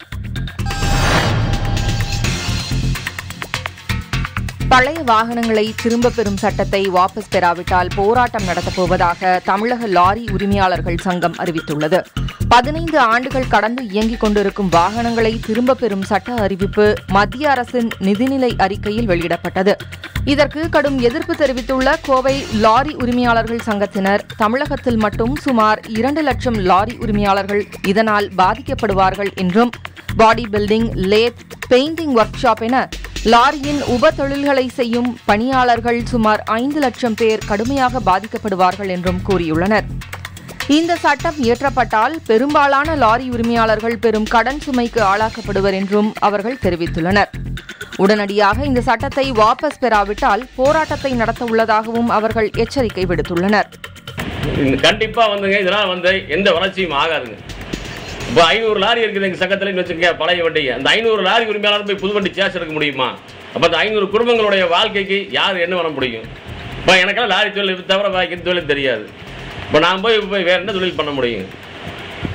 பழைய வாகனங்களை திரும்பப் பெறும் சட்டத்தை வாபஸ் பெறாவிட்டால் போராட்டம் நடத்தப் போவதாக தமிழக லாரி உரிமையாளர்கள் சங்கம் அறிவித்துள்ளது பதினைந்து ஆண்டுகள் கடந்து இயங்கிக் கொண்டிருக்கும் வாகனங்களை திரும்பப் பெறும் சட்ட அறிவிப்பு மத்திய அரசின் நிதிநிலை அறிக்கையில் வெளியிடப்பட்டது இதற்கு கடும் எதிர்ப்பு தெரிவித்துள்ள கோவை லாரி உரிமையாளர்கள் சங்கத்தினர் தமிழகத்தில் மட்டும் சுமார் இரண்டு லட்சம் லாரி உரிமையாளர்கள் இதனால் பாதிக்கப்படுவார்கள் என்றும் body building lathe painting workshop என லாரியின் உப தொழில்களை செய்யும் பணியாளர்கள் சுமார் ஐந்து லட்சம் பேர் கடுமையாக பாதிக்கப்படுவார்கள் என்றும் கூறியுள்ளனர் இந்த சட்டம் இயற்றப்பட்டால் பெரும்பாலான லாரி உரிமையாளர்கள் பெரும் கடன் சுமைக்கு ஆளாக்கப்படுவர் என்றும் அவர்கள் தெரிவித்துள்ளனர் உடனடியாக இந்த சட்டத்தை வாபஸ் பெறாவிட்டால் போராட்டத்தை நடத்த உள்ளதாகவும் அவர்கள் எச்சரிக்கை விடுத்துள்ளனர் இந்த கண்டிப்பா வந்துங்க இதெல்லாம் வந்து எந்த வளர்ச்சியும் ஆகாதுங்க இப்போ ஐநூறு லாரி இருக்குது எங்கள் சங்கத்தில் வச்சுக்கோங்க பழைய வண்டிங்க அந்த ஐநூறு லாரி உரிமையாளர் போய் புது வண்டி சேஸ் எடுக்க முடியுமா அப்போ அந்த ஐநூறு குடும்பங்களுடைய வாழ்க்கைக்கு யார் என்ன பண்ண முடியும் இப்போ எனக்கெல்லாம் லாரி தொழில் தவிர பாக்கி தொழில் தெரியாது இப்போ நான் போய் போய் வேற என்ன தொழில் பண்ண முடியும்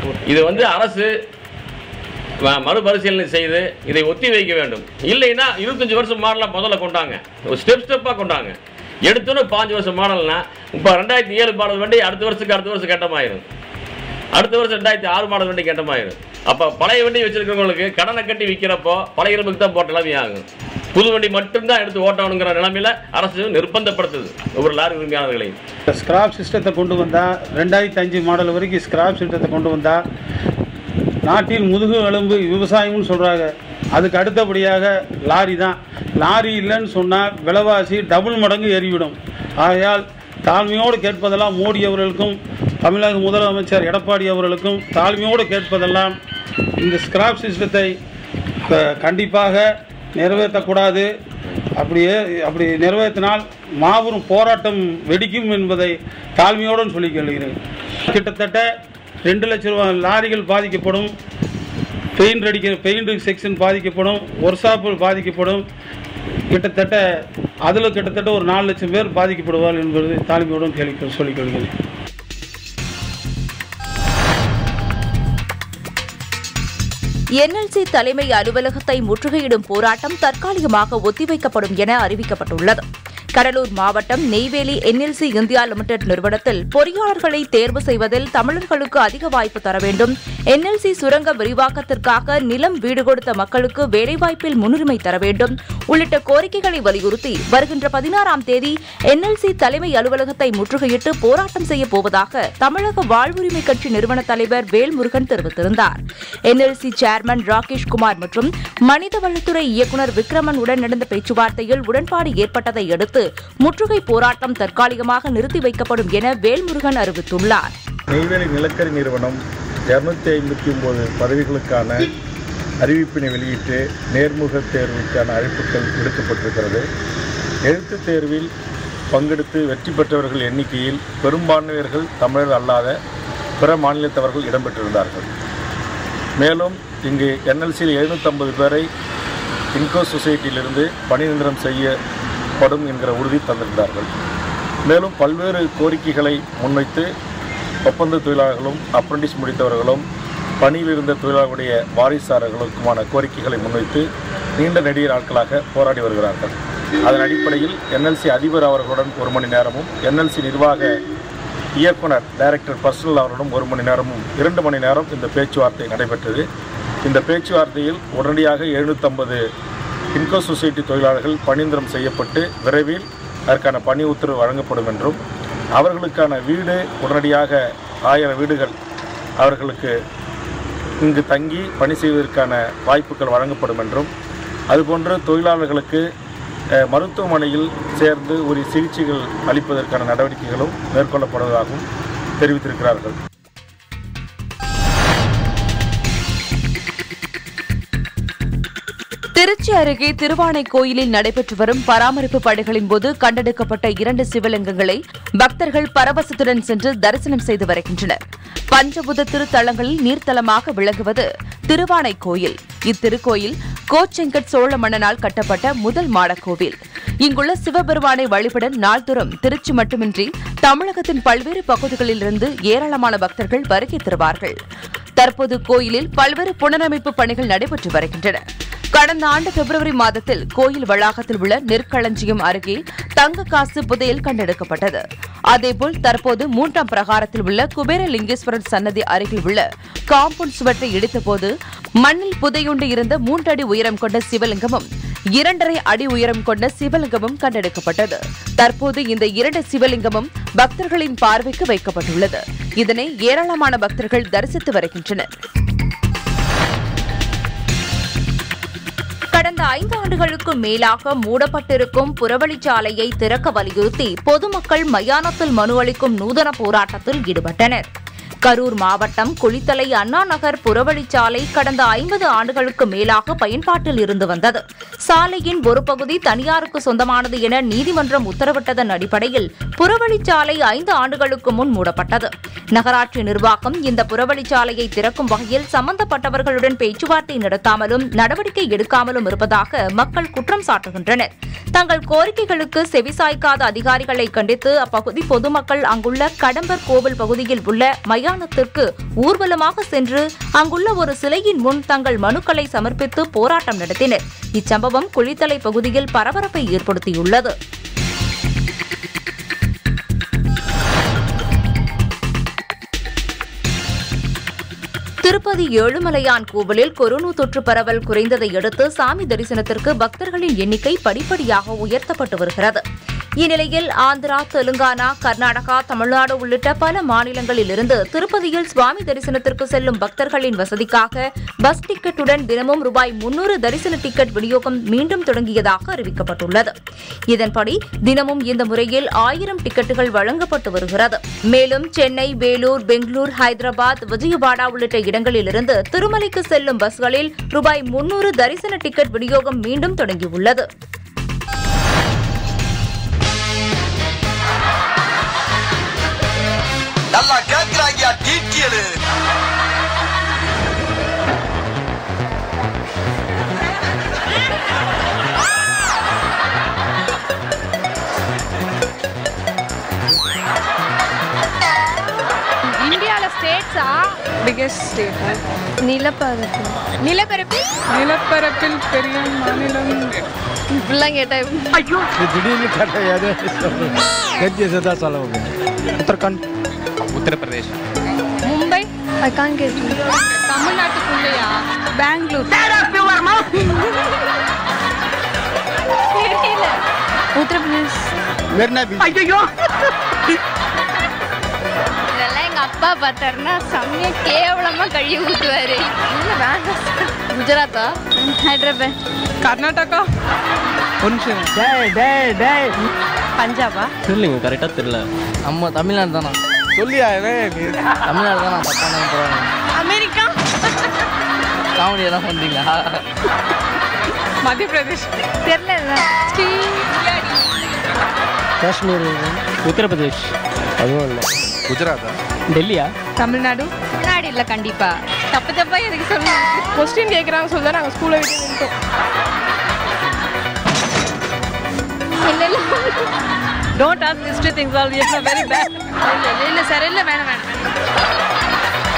இது வந்து அரசு ம- மறுபரிசீலனை செய்து இதை ஒத்தி வைக்க வேண்டும் இல்லைன்னா இருபத்தஞ்சு வருஷம் மாடலாம் முதல்ல கொண்டாங்க ஒரு ஸ்டெப் ஸ்டெப்பாக கொண்டாங்க எடுத்தோன்னு பாஞ்சு வருஷம் மாடல்னா இப்போ ரெண்டாயிரத்தி ஏழு மாடல் வண்டி அடுத்த வருஷத்துக்கு அடுத்த வருஷம் கட்டமாயிரும் அடுத்த வருஷம் ரெண்டாயிரத்தி ஆறு மாடல் வண்டி கட்டமாயிரும் அப்போ பழைய வண்டி வச்சிருக்கிறவங்களுக்கு கடனை கட்டி விற்கிறப்போ பழைய இரும்புக்கு தான் போட்ட நிலைமை ஆகும் புது வண்டி மட்டும்தான் எடுத்து ஓட்டணுங்கிற நிலைமையில அரசு நிர்பந்தப்படுத்துது ஒவ்வொரு லாரி உரிமையாளர்களையும் ஸ்கிராப் சிஸ்டத்தை கொண்டு வந்தால் ரெண்டாயிரத்தி அஞ்சு மாடல் வரைக்கும் ஸ்கிராப் சிஸ்டத்தை கொண்டு வந்தால் நாட்டின் முதுகு எலும்பு விவசாயம்னு சொல்கிறாங்க அதுக்கு அடுத்தபடியாக லாரி தான் லாரி இல்லைன்னு சொன்னால் விலைவாசி டபுள் மடங்கு ஏறிவிடும் ஆகையால் தாழ்மையோடு கேட்பதெல்லாம் மோடி அவர்களுக்கும் தமிழக முதலமைச்சர் எடப்பாடி அவர்களுக்கும் தாழ்மையோடு கேட்பதெல்லாம் இந்த ஸ்கிராப் சிஸ்டத்தை அஹ், கண்டிப்பாக நிறைவேற்றக்கூடாது அப்படியே அப்படி நிறைவேற்றினால் மாபெரும் போராட்டம் வெடிக்கும் என்பதை தாழ்மையோடு சொல்லிக் கொள்கிறேன் கிட்டத்தட்ட ரெண்டு லட்ச ரூபாய் லாரிகள் பாதிக்கப்படும் பெயிண்ட் அடிக்கிற பெயிண்ட் செக்ஷன் பாதிக்கப்படும் ஒர்க் ஷாப்பு பாதிக்கப்படும் கிட்டத்தட்ட அதில் கிட்டத்தட்ட ஒரு நாலு லட்சம் பேர் பாதிக்கப்படுவார்கள் என்பது தாழ்மையோடும் கேள்வி சொல்லிக் கொள்கிறேன் என்எல்சி தலைமை அலுவலகத்தை முற்றுகையிடும் போராட்டம் தற்காலிகமாக ஒத்திவைக்கப்படும் என அறிவிக்கப்பட்டுள்ளது கடலூர் மாவட்டம் நெய்வேலி என்எல்சி இந்தியா லிமிடெட் நிறுவனத்தில் பொறியாளர்களை தேர்வு செய்வதில் தமிழர்களுக்கு அதிக வாய்ப்பு தர வேண்டும் என்எல்சி சுரங்க விரிவாக்கத்திற்காக நிலம் வீடு கொடுத்த மக்களுக்கு வேலைவாய்ப்பில் முன்னுரிமை தர வேண்டும் உள்ளிட்ட கோரிக்கைகளை வலியுறுத்தி வருகின்ற பதினாறாம் தேதி என்எல்சி தலைமை அலுவலகத்தை முற்றுகையிட்டு போராட்டம் செய்ய போவதாக தமிழக வாழ்வுரிமை கட்சி நிறுவன தலைவர் வேல்முருகன் தெரிவித்திருந்தார் என்எல்சி சேர்மன் ராகேஷ் குமார் மற்றும் மனிதவளத்துறை இயக்குநர் விக்ரமன் உடன் நடந்த பேச்சுவார்த்தையில் உடன்பாடு ஏற்பட்டதை அடுத்து முற்றுகை போராட்டம் தற்காலிகமாக நிறுத்தி வைக்கப்படும் என வேல்முருகன் அறிவித்துள்ளார் நெய்வேலி நிலக்கரி நிறுவனம் இரநூத்தி ஐம்பத்தி ஒம்பது பதவிகளுக்கான அறிவிப்பினை வெளியிட்டு நேர்முக தேர்வுக்கான அழைப்புகள் விடுக்கப்பட்டிருக்கிறது எழுத்துத் தேர்வில் பங்கெடுத்து வெற்றி பெற்றவர்கள் எண்ணிக்கையில் பெரும்பான்மையர்கள் தமிழர் அல்லாத பிற மாநிலத்தவர்கள் இடம்பெற்றிருந்தார்கள் மேலும் இங்கு என்எல்சியில் எழுநூற்றம்பது பேரை இன்கோ சொசைட்டியிலிருந்து பணி நிரந்தரம் செய்யப்படும் என்கிற உறுதி தந்திருந்தார்கள் மேலும் பல்வேறு கோரிக்கைகளை முன்வைத்து ஒப்பந்த தொழிலாளர்களும் அப்ரண்டிஸ் முடித்தவர்களும் பணியில் இருந்த தொழிலாளர்களுடைய வாரிசாரர்களுக்குமான கோரிக்கைகளை முன்வைத்து நீண்ட நெடிய நாட்களாக போராடி வருகிறார்கள் அதன் அடிப்படையில் என்எல்சி அதிபர் அவர்களுடன் ஒரு மணி நேரமும் என்எல்சி நிர்வாக இயக்குனர் டைரக்டர் பர்சனல் அவர்களுடன் ஒரு மணி நேரமும் இரண்டு மணி நேரம் இந்த பேச்சுவார்த்தை நடைபெற்றது இந்த பேச்சுவார்த்தையில் உடனடியாக எழுநூற்றம்பது இன்கோ சொசைட்டி தொழிலாளர்கள் பணிந்திரம் செய்யப்பட்டு விரைவில் அதற்கான பணி உத்தரவு வழங்கப்படும் என்றும் அவர்களுக்கான வீடு உடனடியாக ஆயிரம் வீடுகள் அவர்களுக்கு இங்கு தங்கி பணி செய்வதற்கான வாய்ப்புகள் வழங்கப்படும் என்றும் அதுபோன்று தொழிலாளர்களுக்கு அஹ், மருத்துவமனையில் சேர்ந்து ஒரு சிகிச்சைகள் அளிப்பதற்கான நடவடிக்கைகளும் மேற்கொள்ளப்படுவதாகவும் தெரிவித்திருக்கிறார்கள் திருச்சி அருகே திருவானைக்கோயிலில் நடைபெற்று வரும் பராமரிப்பு பணிகளின் போது கண்டெடுக்கப்பட்ட இரண்டு சிவலிங்கங்களை பக்தர்கள் பரவசத்துடன் சென்று தரிசனம் செய்து வருகின்றனர் பஞ்சபுத திருத்தலங்களில் நீர்த்தலமாக விளங்குவது திருவானைக்கோயில் இத்திருக்கோயில் கோச்செங்கட் சோழ மன்னனால் கட்டப்பட்ட முதல் மாடக்கோவில் இங்குள்ள சிவபெருமானை வழிபட நாள்தோறும் திருச்சி மட்டுமின்றி தமிழகத்தின் பல்வேறு பகுதிகளிலிருந்து ஏராளமான பக்தர்கள் வருகை தருவார்கள் தற்போது கோயிலில் பல்வேறு புனரமைப்பு பணிகள் நடைபெற்று வருகின்றன கடந்த ஆண்டு பிப்ரவரி மாதத்தில் கோயில் வளாகத்தில் உள்ள நெற்களஞ்சியம் அருகே தங்க காசு புதையல் கண்டெடுக்கப்பட்டது அதேபோல் தற்போது மூன்றாம் பிரகாரத்தில் உள்ள குபேரலிங்கேஸ்வரர் சன்னதி அருகில் உள்ள காம்பவுண்ட் சுவற்றை இடித்தபோது மண்ணில் புதையுண்டு இருந்த மூன்றடி உயரம் கொண்ட சிவலிங்கமும் இரண்டரை அடி உயரம் கொண்ட சிவலிங்கமும் கண்டெடுக்கப்பட்டது தற்போது இந்த இரண்டு சிவலிங்கமும் பக்தர்களின் பார்வைக்கு வைக்கப்பட்டுள்ளது இதனை ஏராளமான பக்தர்கள் தரிசித்து வருகின்றனர் கடந்த ஐந்து ஆண்டுகளுக்கு மேலாக மூடப்பட்டிருக்கும் புறவழிச்சாலையை திறக்க வலியுறுத்தி பொதுமக்கள் மயானத்தில் மனு அளிக்கும் நூதன போராட்டத்தில் ஈடுபட்டனர் கரூர் மாவட்டம் குளித்தலை அண்ணா நகர் புறவழிச்சாலை கடந்த ஐம்பது ஆண்டுகளுக்கு மேலாக பயன்பாட்டில் இருந்து வந்தது சாலையின் ஒரு பகுதி தனியாருக்கு சொந்தமானது என நீதிமன்றம் உத்தரவிட்டதன் அடிப்படையில் புறவழிச்சாலை ஐந்து ஆண்டுகளுக்கு முன் மூடப்பட்டது நகராட்சி நிர்வாகம் இந்த புறவழிச்சாலையை திறக்கும் வகையில் சம்பந்தப்பட்டவர்களுடன் பேச்சுவார்த்தை நடத்தாமலும் நடவடிக்கை எடுக்காமலும் இருப்பதாக மக்கள் குற்றம் சாட்டுகின்றனர் தங்கள் கோரிக்கைகளுக்கு செவிசாய்க்காத அதிகாரிகளை கண்டித்து அப்பகுதி பொதுமக்கள் அங்குள்ள கடம்பர் கோவில் பகுதியில் உள்ள மயானத்திற்கு ஊர்வலமாக சென்று அங்குள்ள ஒரு சிலையின் முன் தங்கள் மனுக்களை சமர்ப்பித்து போராட்டம் நடத்தினர் இச்சம்பவம் குளித்தலை பகுதியில் பரபரப்பை ஏற்படுத்தியுள்ளது திருப்பதி ஏழுமலையான் கோவிலில் கொரோனா தொற்று பரவல் குறைந்ததை அடுத்து சாமி தரிசனத்திற்கு பக்தர்களின் எண்ணிக்கை படிப்படியாக உயர்த்தப்பட்டு வருகிறது இந்நிலையில் ஆந்திரா தெலுங்கானா கர்நாடகா தமிழ்நாடு உள்ளிட்ட பல மாநிலங்களிலிருந்து திருப்பதியில் சுவாமி தரிசனத்திற்கு செல்லும் பக்தர்களின் வசதிக்காக பஸ் டிக்கெட்டுடன் தினமும் ரூபாய் முன்னூறு தரிசன டிக்கெட் விநியோகம் மீண்டும் தொடங்கியதாக அறிவிக்கப்பட்டுள்ளது இதன்படி தினமும் இந்த முறையில் ஆயிரம் டிக்கெட்டுகள் வழங்கப்பட்டு வருகிறது மேலும் சென்னை வேலூர் பெங்களூர் ஹைதராபாத் விஜயவாடா உள்ளிட்ட இடங்களிலிருந்து திருமலைக்கு செல்லும் பஸ்களில் ரூபாய் முன்னூறு தரிசன டிக்கெட் விநியோகம் மீண்டும் தொடங்கியுள்ளது நல்லா கேக்குறாங்க டீட்டியலு இந்தியால ஸ்டேட்ஸா பிகெஸ்ட் ஸ்டேட் நிலப்பரப்பு நிலப்பரப்பு நிலப்பரப்பில் பெரிய மாநிலம் இப்படிலாம் கேட்டேன் ஐயோ திடீர்னு கேட்டால் எது தெரிஞ்சது தான் சொல்ல முடியும் Uttarakhand Uttar Pradesh Mumbai I can get தமிழ்நாட்டுக்குள்ளேயா பெங்களூர் தெரியல உத்தரப்பிரதேஷ் மெரினா ஐயோ இதெல்லாம் எங்க அப்பா பார்த்தாருன்னா செம்மையா கேவலமா கழுவி ஊத்துவாரு இல்ல வேண்டாம் குஜராத்தா ஹைதராபாத் கர்நாடகா ஒரு நிமிஷம் டேய் டேய் டேய் பஞ்சாபா தெரியலங்க கரெக்டாக தெரியல நம்ம தமிழ்நாடு தானா சொல்லியா தமிழ்நாடு தானா தப்பான போகிறாங்க அமெரிக்கா காமெடி எல்லாம் பண்ணுறீங்களா மத்திய பிரதேஷ் தெரியல காஷ்மீர் உத்தரப்பிரதேஷ் அதுவும் இல்லை குஜராத்தா டெல்லியா தமிழ்நாடு தமிழ்நாடு இல்ல கண்டிப்பா தப்பு தப்பா எதுக்கு சொல்லணும் கொஸ்டின் கேக்குறாங்க சொல்ல நாங்க ஸ்கூல்ல விட்டு நின்ட்டோம் இல்ல இல்ல don't ask history things all it's very bad இல்ல இல்ல இல்ல சார் இல்ல வேணாம் வேணாம்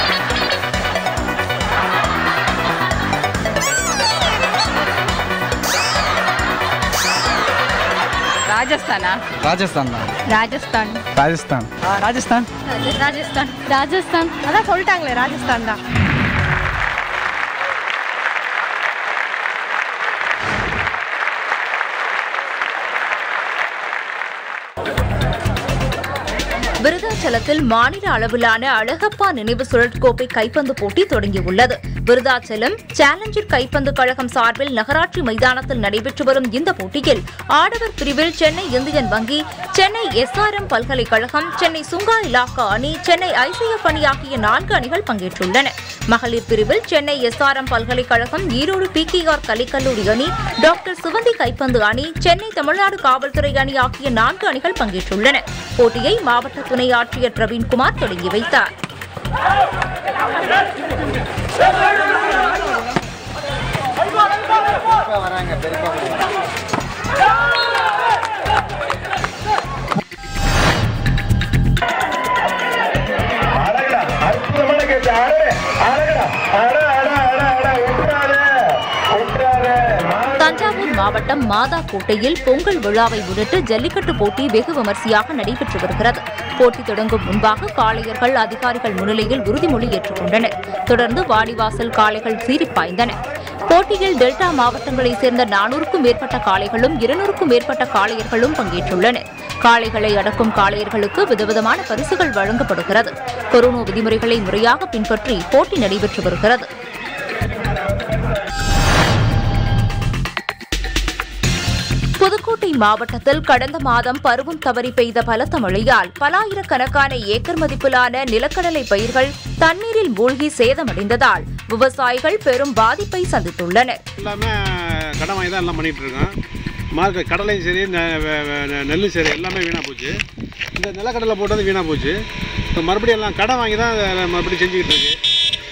ராஜஸ்தானா ராஜஸ்தான் தான் ராஜஸ்தான் ராஜஸ்தான் ராஜஸ்தான் ராஜஸ்தான் ராஜஸ்தான் அதான் சொல்லிட்டாங்களே ராஜஸ்தான் தான் விருதாச்சலத்தில் மாநில அளவிலான அழகப்பா நினைவு சுழற்கோப்பை கைப்பந்து போட்டி தொடங்கியுள்ளது விருதாச்சலம் சேலஞ்சர் கைப்பந்து கழகம் சார்பில் நகராட்சி மைதானத்தில் நடைபெற்று வரும் இந்த போட்டியில் ஆடவர் பிரிவில் சென்னை இந்தியன் வங்கி சென்னை எஸ்ஆர்எம் பல்கலைக்கழகம் சென்னை சுங்கா இலாக்கா அணி சென்னை ஐசிஎஃப் அணி ஆகிய நான்கு அணிகள் பங்கேற்றுள்ளன மகளிர் பிரிவில் சென்னை எஸ்ஆர்எம் பல்கலைக்கழகம் ஈரோடு பிகேஆர் கலைக்கல்லூரி அணி டாக்டர் சுவந்தி கைப்பந்து அணி சென்னை தமிழ்நாடு காவல்துறை அணி ஆகிய நான்கு அணிகள் பங்கேற்றுள்ளன போட்டியை மாவட்ட துணை ஆட்சியர் பிரவீன்குமார் தொடங்கி வைத்தார் தஞ்சாவூர் மாவட்டம் மாதாக்கோட்டையில் பொங்கல் விழாவை முன்னிட்டு ஜல்லிக்கட்டு போட்டி வெகு விமர்சையாக நடைபெற்று வருகிறது போட்டி தொடங்கும் முன்பாக காளையர்கள் அதிகாரிகள் முன்னிலையில் உறுதிமொழி ஏற்றுக்கொண்டனர் தொடர்ந்து வாடிவாசல் காளைகள் சீறிப் பாய்ந்தன போட்டியில் டெல்டா மாவட்டங்களைச் சேர்ந்த நானூறுக்கும் மேற்பட்ட காளைகளும் இருநூறுக்கும் மேற்பட்ட காளையர்களும் பங்கேற்றுள்ளனர் காளைகளை அடக்கும் காளையர்களுக்கு விதவிதமான பரிசுகள் வழங்கப்படுகிறது கொரோனா விதிமுறைகளை முறையாக பின்பற்றி போட்டி நடைபெற்று வருகிறது புதுக்கோட்டை மாவட்டத்தில் கடந்த மாதம் பருவம் தவறி பெய்த பலத்த மழையால் பலாயிரக்கணக்கான ஏக்கர் மதிப்பிலான நிலக்கடலை பயிர்கள் தண்ணீரில் மூழ்கி சேதமடைந்ததால் விவசாயிகள் பெரும் பாதிப்பை சந்தித்துள்ளனர் எல்லாமே கடன் வாங்கி தான் எல்லாம் பண்ணிகிட்டு இருக்கோம் மார்க்கெட் கடலையும் சரி நெ- வெ- வெ- நெல்லும் சரி எல்லாமே வீணாக போச்சு இந்த நிலக்கடலை போட்டது வீணாக போச்சு இப்ப மறுபடியும் எல்லாம் கடன் வாங்கி தான் அதை மறுபடியும் செஞ்சுக்கிட்டு இருக்கு எந்திரத்தை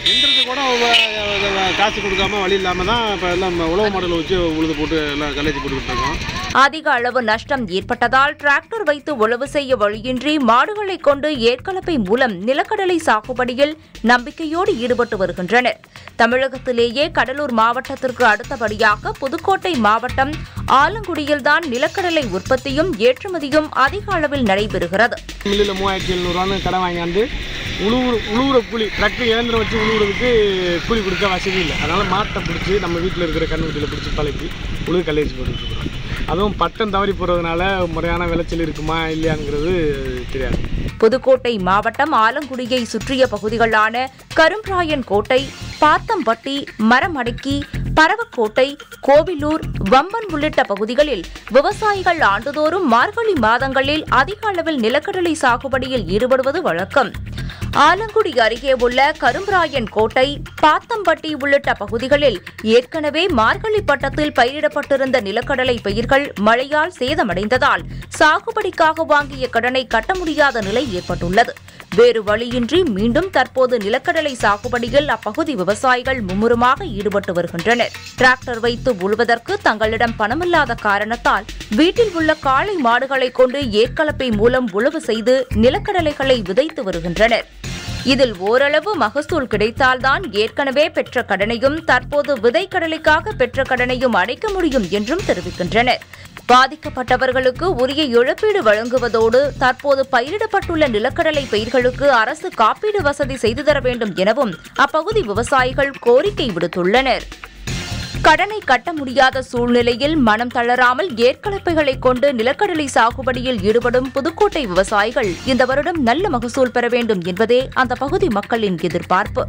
கூட வ- வ- காசு கொடுக்காம வழி இல்லாமல் தான் இப்போ எல்லாம் உழவு மாடலை வச்சு உழுது போட்டு எல்லாம் கல்லேஜ் போட்டுக்கிட்டு இருக்கோம் அதிக அளவு நஷ்டம் ஏற்பட்டதால் டிராக்டர் வைத்து உழவு செய்ய வழியின்றி மாடுகளை கொண்டு ஏற்கலப்பை மூலம் நிலக்கடலை சாகுபடியில் நம்பிக்கையோடு ஈடுபட்டு வருகின்றனர் தமிழகத்திலேயே கடலூர் மாவட்டத்திற்கு அடுத்தபடியாக புதுக்கோட்டை மாவட்டம் ஆலங்குடியில்தான் நிலக்கடலை உற்பத்தியும் ஏற்றுமதியும் அதிக அளவில் நடைபெறுகிறது மில்லில் மூவாயிரத்தி எழுநூறுவான்னு கடன் வாங்கியாந்து உழுவுற உழுவுற கூலி டிராக்டர் இயந்திரம் வச்சு உழுவுறதுக்கு கூலி கொடுக்க வசதி இல்லை அதனால் மாட்டை பிடிச்சி நம்ம வீட்டில் இருக்கிற கண்ணுக்குட்டியில் பிடிச்சி பழக்கி உழுது கல்லேஜ் போட்டுருக்குறோம் அதுவும் பட்டம் தவறி போகிறதுனால முறையான விளைச்சல் இருக்குமா இல்லையாங்கிறது தெரியாது புதுக்கோட்டை மாவட்டம் ஆலங்குடியை சுற்றிய பகுதிகளான கரும்ராயன் கோட்டை பாத்தம்பட்டி மரமடக்கி பரவக்கோட்டை கோவிலூர் வம்பன் உள்ளிட்ட பகுதிகளில் விவசாயிகள் ஆண்டுதோறும் மார்கழி மாதங்களில் அதிக அளவில் நிலக்கடலை சாகுபடியில் ஈடுபடுவது வழக்கம் ஆலங்குடி அருகே உள்ள கரும்ராயன் கோட்டை பாத்தம்பட்டி உள்ளிட்ட பகுதிகளில் ஏற்கனவே மார்கழி பட்டத்தில் பயிரிடப்பட்டிருந்த நிலக்கடலை பயிர்கள் மழையால் சேதமடைந்ததால் சாகுபடிக்காக வாங்கிய கடனை கட்ட முடியாத நிலை ஏற்பட்டுள்ளது வேறு வழியின்றி மீண்டும் தற்போது நிலக்கடலை சாகுபடியில் அப்பகுதி விவசாயிகள் மும்முரமாக ஈடுபட்டு வருகின்றனர் டிராக்டர் வைத்து உழுவதற்கு தங்களிடம் பணமில்லாத காரணத்தால் வீட்டில் உள்ள காளை மாடுகளை கொண்டு ஏற்கலப்பை மூலம் உழவு செய்து நிலக்கடலைகளை விதைத்து வருகின்றனர் இதில் ஓரளவு மகசூல் கிடைத்தால்தான் ஏற்கனவே பெற்ற கடனையும் தற்போது விதைக்கடலைக்காக பெற்ற கடனையும் அடைக்க முடியும் என்றும் தெரிவிக்கின்றனர் பாதிக்கப்பட்டவர்களுக்கு உரிய இழப்பீடு வழங்குவதோடு தற்போது பயிரிடப்பட்டுள்ள நிலக்கடலை பயிர்களுக்கு அரசு காப்பீடு வசதி செய்து தர வேண்டும் எனவும் அப்பகுதி விவசாயிகள் கோரிக்கை விடுத்துள்ளனர் கடனை கட்ட முடியாத சூழ்நிலையில் மனம் தளராமல் ஏற்கலப்பைகளை கொண்டு நிலக்கடலை சாகுபடியில் ஈடுபடும் புதுக்கோட்டை விவசாயிகள் இந்த வருடம் நல்ல மகசூல் பெற வேண்டும் என்பதே அந்த பகுதி மக்களின் எதிர்பார்ப்பு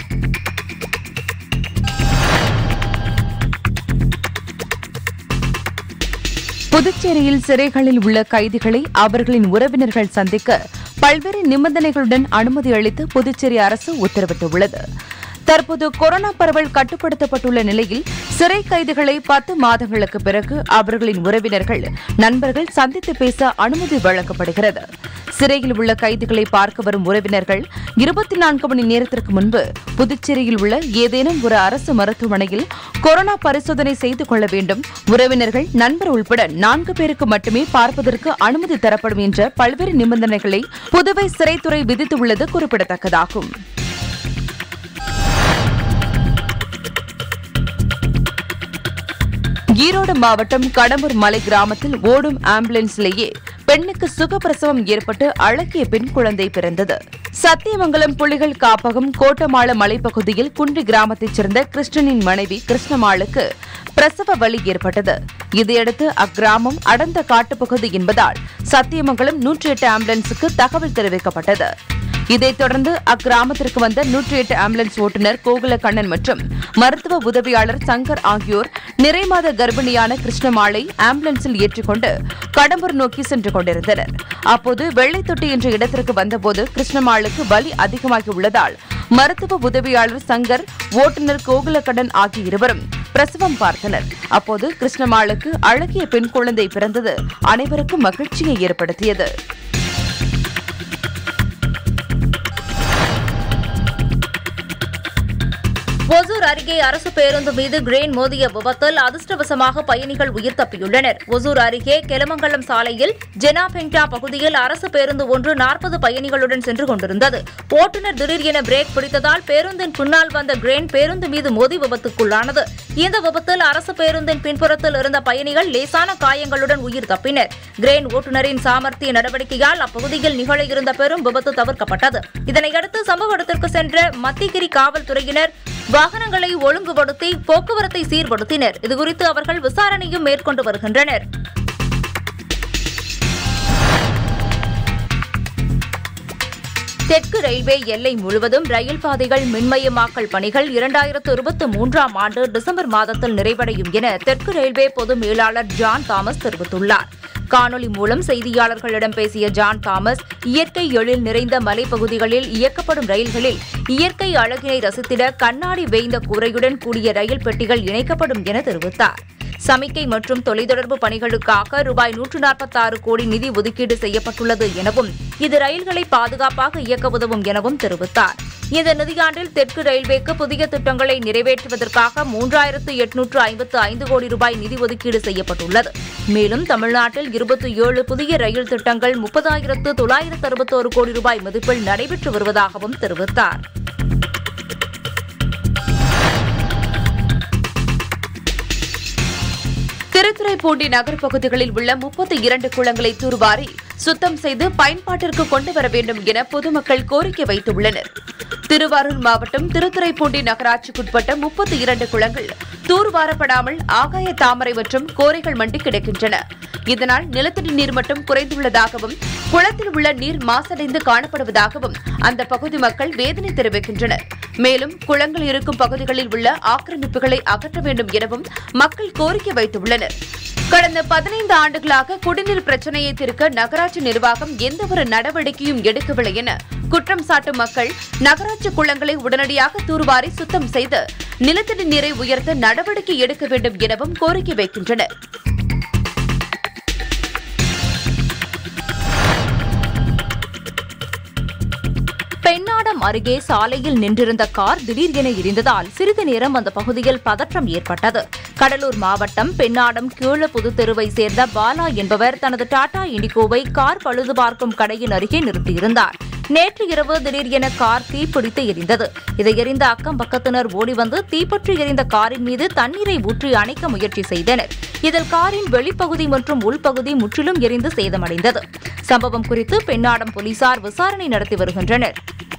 புதுச்சேரியில் சிறைகளில் உள்ள கைதிகளை அவர்களின் உறவினர்கள் சந்திக்க பல்வேறு நிபந்தனைகளுடன் அனுமதி அளித்து புதுச்சேரி அரசு உத்தரவிட்டுள்ளது தற்போது கொரோனா பரவல் கட்டுப்படுத்தப்பட்டுள்ள நிலையில் சிறை கைதிகளை பத்து மாதங்களுக்கு பிறகு அவர்களின் உறவினர்கள் நண்பர்கள் சந்தித்து பேச அனுமதி வழங்கப்படுகிறது சிறையில் உள்ள கைதிகளை பார்க்க வரும் உறவினர்கள் இருபத்தி நான்கு மணி நேரத்திற்கு முன்பு புதுச்சேரியில் உள்ள ஏதேனும் ஒரு அரசு மருத்துவமனையில் கொரோனா பரிசோதனை செய்து கொள்ள வேண்டும் உறவினர்கள் நண்பர் உள்பட நான்கு பேருக்கு மட்டுமே பார்ப்பதற்கு அனுமதி தரப்படும் என்ற பல்வேறு நிபந்தனைகளை புதுவை சிறைத்துறை விதித்துள்ளது குறிப்பிடத்தக்கதாகும் ஈரோடு மாவட்டம் கடம்பூர் மலை கிராமத்தில் ஓடும் ஆம்புலன்ஸ்லேயே பெண்ணுக்கு சுகப்பிரசவம் ஏற்பட்டு அழகிய பெண் குழந்தை பிறந்தது சத்தியமங்கலம் புலிகள் காப்பகம் கோட்டமாள மலைப்பகுதியில் குன்றி கிராமத்தைச் சேர்ந்த கிருஷ்ணனின் மனைவி கிருஷ்ணமாளுக்கு பிரசவ வலி ஏற்பட்டது இதையடுத்து அக்கிராமம் அடர்ந்த காட்டுப்பகுதி என்பதால் சத்தியமங்கலம் நூற்றி எட்டு ஆம்புலன்ஸுக்கு தகவல் தெரிவிக்கப்பட்டது இதைத் தொடர்ந்து அக்கிராமத்திற்கு வந்த நூற்றி எட்டு ஆம்புலன்ஸ் ஓட்டுநர் கோகுலக்கண்ணன் மற்றும் மருத்துவ உதவியாளர் சங்கர் ஆகியோர் நிறைமாத கர்ப்பிணியான கிருஷ்ணமாளை ஆம்புலன்ஸில் ஏற்றிக்கொண்டு கடம்பூர் நோக்கி சென்று கொண்டிருந்தனர் அப்போது வெள்ளைத்தொட்டி என்ற இடத்திற்கு வந்தபோது கிருஷ்ணமாளுக்கு வலி அதிகமாகி உள்ளதால் மருத்துவ உதவியாளர் சங்கர் ஓட்டுநர் கோகுலக்கண்ணன் ஆகிய இருவரும் பிரசவம் பார்த்தனர் அப்போது கிருஷ்ணமாளுக்கு அழகிய பெண் குழந்தை பிறந்தது அனைவருக்கும் மகிழ்ச்சியை ஏற்படுத்தியது ஒசூர் அருகே அரசு பேருந்து மீது கிரேன் மோதிய விபத்தில் அதிர்ஷ்டவசமாக பயணிகள் உயிர் தப்பியுள்ளனர் ஒசூர் அருகே கெலமங்கலம் சாலையில் ஜெனாபெங்டா பகுதியில் அரசு பேருந்து ஒன்று நாற்பது பயணிகளுடன் சென்று கொண்டிருந்தது ஓட்டுநர் திடீர் என பிரேக் பிடித்ததால் பேருந்தின் பின்னால் வந்த கிரேன் பேருந்து மீது மோதி விபத்துக்குள்ளானது இந்த விபத்தில் அரசு பேருந்தின் பின்புறத்தில் இருந்த பயணிகள் லேசான காயங்களுடன் உயிர் தப்பினர் கிரேன் ஓட்டுநரின் சாமர்த்திய நடவடிக்கையால் அப்பகுதியில் நிகழ இருந்த பெரும் விபத்து தவிர்க்கப்பட்டது இதனையடுத்து சம்பவ இடத்திற்கு சென்ற மத்திகிரி காவல்துறையினர் வாகனங்களை ஒழுங்குபடுத்தி போக்குவரத்தை சீர்படுத்தினர் இதுகுறித்து அவர்கள் விசாரணையும் மேற்கொண்டு வருகின்றனர் தெற்கு ரயில்வே எல்லை முழுவதும் ரயில் பாதைகள் மின்மயமாக்கல் பணிகள் இரண்டாயிரத்து இருபத்தி மூன்றாம் ஆண்டு டிசம்பர் மாதத்தில் நிறைவடையும் என தெற்கு ரயில்வே பொது மேலாளர் ஜான் தாமஸ் தெரிவித்துள்ளார் காணொலி மூலம் செய்தியாளர்களிடம் பேசிய ஜான் தாமஸ் இயற்கை எழில் நிறைந்த மலைப்பகுதிகளில் இயக்கப்படும் ரயில்களில் இயற்கை அழகினை ரசித்திட கண்ணாடி வேய்ந்த கூரையுடன் கூடிய ரயில் பெட்டிகள் இணைக்கப்படும் என தெரிவித்தார் சமிக்கை மற்றும் தொலைத்தொடர்பு பணிகளுக்காக ரூபாய் நூற்று நாற்பத்தாறு கோடி நிதி ஒதுக்கீடு செய்யப்பட்டுள்ளது எனவும் இது ரயில்களை பாதுகாப்பாக இயக்க உதவும் எனவும் தெரிவித்தார் இந்த நிதியாண்டில் தெற்கு ரயில்வேக்கு புதிய திட்டங்களை நிறைவேற்றுவதற்காக மூன்றாயிரத்து எட்நூற்று ஐம்பத்து ஐந்து கோடி ரூபாய் நிதி ஒதுக்கீடு செய்யப்பட்டுள்ளது மேலும் தமிழ்நாட்டில் இருபத்தி ஏழு புதிய ரயில் திட்டங்கள் முப்பதாயிரத்து தொள்ளாயிரத்து அறுபத்தோரு கோடி ரூபாய் மதிப்பில் நடைபெற்று வருவதாகவும் தெரிவித்தார் திருத்துறைப்பூண்டி நகர் பகுதிகளில் உள்ள முப்பத்தி இரண்டு குளங்களை தூர்வாரி சுத்தம் செய்து பயன்பாட்டிற்கு கொண்டு வர வேண்டும் என பொதுமக்கள் கோரிக்கை வைத்துள்ளனர் திருவாரூர் மாவட்டம் திருத்துறைப்பூண்டி நகராட்சிக்குட்பட்ட முப்பத்தி இரண்டு குளங்கள் தூர்வாரப்படாமல் ஆகாய தாமரை மற்றும் கோரைகள் மண்டி கிடக்கின்றன இதனால் நிலத்தடி நீர் மட்டம் குறைந்துள்ளதாகவும் குளத்தில் உள்ள நீர் மாசடைந்து காணப்படுவதாகவும் அந்த பகுதி மக்கள் வேதனை தெரிவிக்கின்றனர் மேலும் குளங்கள் இருக்கும் பகுதிகளில் உள்ள ஆக்கிரமிப்புகளை அகற்ற வேண்டும் எனவும் மக்கள் கோரிக்கை வைத்துள்ளனர் கடந்த பதினைந்து ஆண்டுகளாக குடிநீர் பிரச்சனையை தீர்க்க நகராட்சி நிர்வாகம் எந்தவொரு நடவடிக்கையும் எடுக்கவில்லை என குற்றம் சாட்டும் மக்கள் நகராட்சி குளங்களை உடனடியாக தூர்வாரி சுத்தம் செய்து நிலத்தடி நீரை உயர்த்த நடவடிக்கை எடுக்க வேண்டும் எனவும் கோரிக்கை வைக்கின்றனர் பெண்ணாடம் அருகே சாலையில் நின்றிருந்த கார் திடீரென எரிந்ததால் சிறிது நேரம் அந்த பகுதியில் பதற்றம் ஏற்பட்டது கடலூர் மாவட்டம் பெண்ணாடம் கீழ புதுத்தெருவை சேர்ந்த பாலா என்பவர் தனது டாடா இண்டிகோவை கார் பழுது பார்க்கும் கடையின் அருகே நிறுத்தியிருந்தார் நேற்று இரவு திடீரென கார் தீப்பிடித்து எரிந்தது இதை எரிந்த அக்கம் பக்கத்தினர் ஓடி வந்து தீப்பற்றி எரிந்த காரின் மீது தண்ணீரை ஊற்றி அணைக்க முயற்சி செய்தனர் இதில் காரின் வெளிப்பகுதி மற்றும் உள்பகுதி முற்றிலும் எரிந்து சேதமடைந்தது சம்பவம் குறித்து பெண்ணாடம் போலீசார் விசாரணை நடத்தி வருகின்றனர்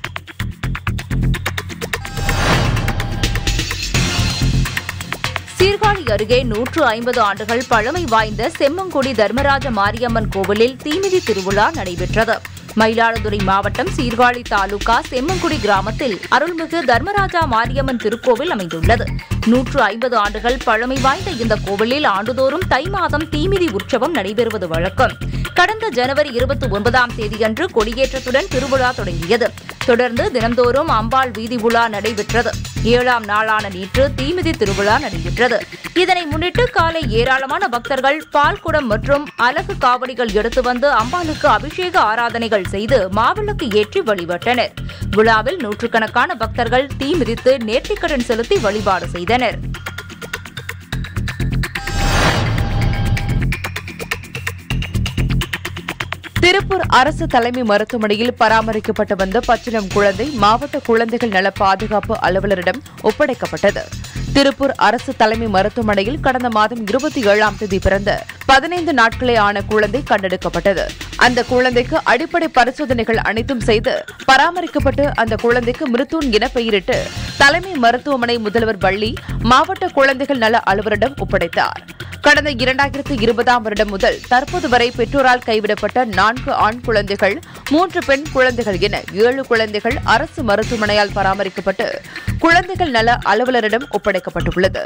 சீர்காழி அருகே நூற்று ஐம்பது ஆண்டுகள் பழமை வாய்ந்த செம்மங்குடி தர்மராஜ மாரியம்மன் கோவிலில் தீமிதி திருவிழா நடைபெற்றது மயிலாடுதுறை மாவட்டம் சீர்காழி தாலுகா செம்மங்குடி கிராமத்தில் அருள்மிகு தர்மராஜா மாரியம்மன் திருக்கோவில் அமைந்துள்ளது நூற்று ஐம்பது ஆண்டுகள் பழமை வாய்ந்த இந்த கோவிலில் ஆண்டுதோறும் தை மாதம் தீமிதி உற்சவம் நடைபெறுவது வழக்கம் கடந்த ஜனவரி இருபத்தி ஒன்பதாம் தேதியன்று கொடியேற்றத்துடன் திருவிழா தொடங்கியது தொடர்ந்து தினந்தோறும் அம்பாள் வீதி உலா நடைபெற்றது ஏழாம் நாளான நேற்று தீமிதி திருவிழா நடைபெற்றது இதனை முன்னிட்டு காலை ஏராளமான பக்தர்கள் பால்குடம் மற்றும் அலகு காவடிகள் எடுத்து வந்து அம்பாளுக்கு அபிஷேக ஆராதனைகள் செய்து மாவிளக்கு ஏற்றி வழிபட்டனர் விழாவில் நூற்றுக்கணக்கான பக்தர்கள் தீ மிதித்து நேர்த்திக்கடன் செலுத்தி வழிபாடு செய்தனர் திருப்பூர் அரசு தலைமை மருத்துவமனையில் பராமரிக்கப்பட்டு வந்த பச்சிளம் குழந்தை மாவட்ட குழந்தைகள் நல பாதுகாப்பு அலுவலரிடம் ஒப்படைக்கப்பட்டது திருப்பூர் அரசு தலைமை மருத்துவமனையில் கடந்த மாதம் இருபத்தி ஏழாம் தேதி பிறந்த பதினைந்து நாட்களே ஆன குழந்தை கண்டெடுக்கப்பட்டது அந்த குழந்தைக்கு அடிப்படை பரிசோதனைகள் அனைத்தும் செய்து பராமரிக்கப்பட்டு அந்த குழந்தைக்கு மிருத்தூன் என பெயரிட்டு தலைமை மருத்துவமனை முதல்வர் வள்ளி மாவட்ட குழந்தைகள் நல அலுவலரிடம் ஒப்படைத்தார் கடந்த இரண்டாயிரத்து இருபதாம் வருடம் முதல் தற்போது வரை பெற்றோரால் கைவிடப்பட்ட நான்கு ஆண் குழந்தைகள் மூன்று பெண் குழந்தைகள் என ஏழு குழந்தைகள் அரசு மருத்துவமனையால் பராமரிக்கப்பட்டு குழந்தைகள் நல அலுவலரிடம் ஒப்படைக்கப்பட்டுள்ளது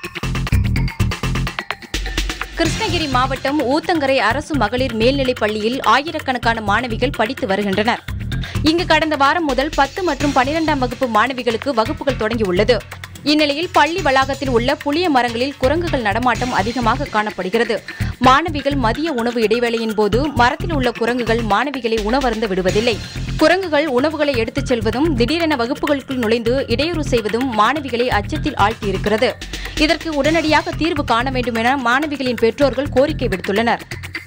கிருஷ்ணகிரி மாவட்டம் ஊத்தங்கரை அரசு மகளிர் மேல்நிலைப் பள்ளியில் ஆயிரக்கணக்கான மாணவிகள் படித்து வருகின்றனர் இங்கு கடந்த வாரம் முதல் பத்து மற்றும் பனிரெண்டாம் வகுப்பு மாணவிகளுக்கு வகுப்புகள் தொடங்கியுள்ளது இந்நிலையில் பள்ளி வளாகத்தில் உள்ள புளிய மரங்களில் குரங்குகள் நடமாட்டம் அதிகமாக காணப்படுகிறது மாணவிகள் மதிய உணவு இடைவேளையின் போது மரத்தில் உள்ள குரங்குகள் மாணவிகளை உணவருந்த விடுவதில்லை குரங்குகள் உணவுகளை எடுத்துச் செல்வதும் திடீரென வகுப்புகளுக்குள் நுழைந்து இடையூறு செய்வதும் மாணவிகளை அச்சத்தில் ஆழ்த்தியிருக்கிறது இதற்கு உடனடியாக தீர்வு காண வேண்டும் என மாணவிகளின் பெற்றோர்கள் கோரிக்கை விடுத்துள்ளனர்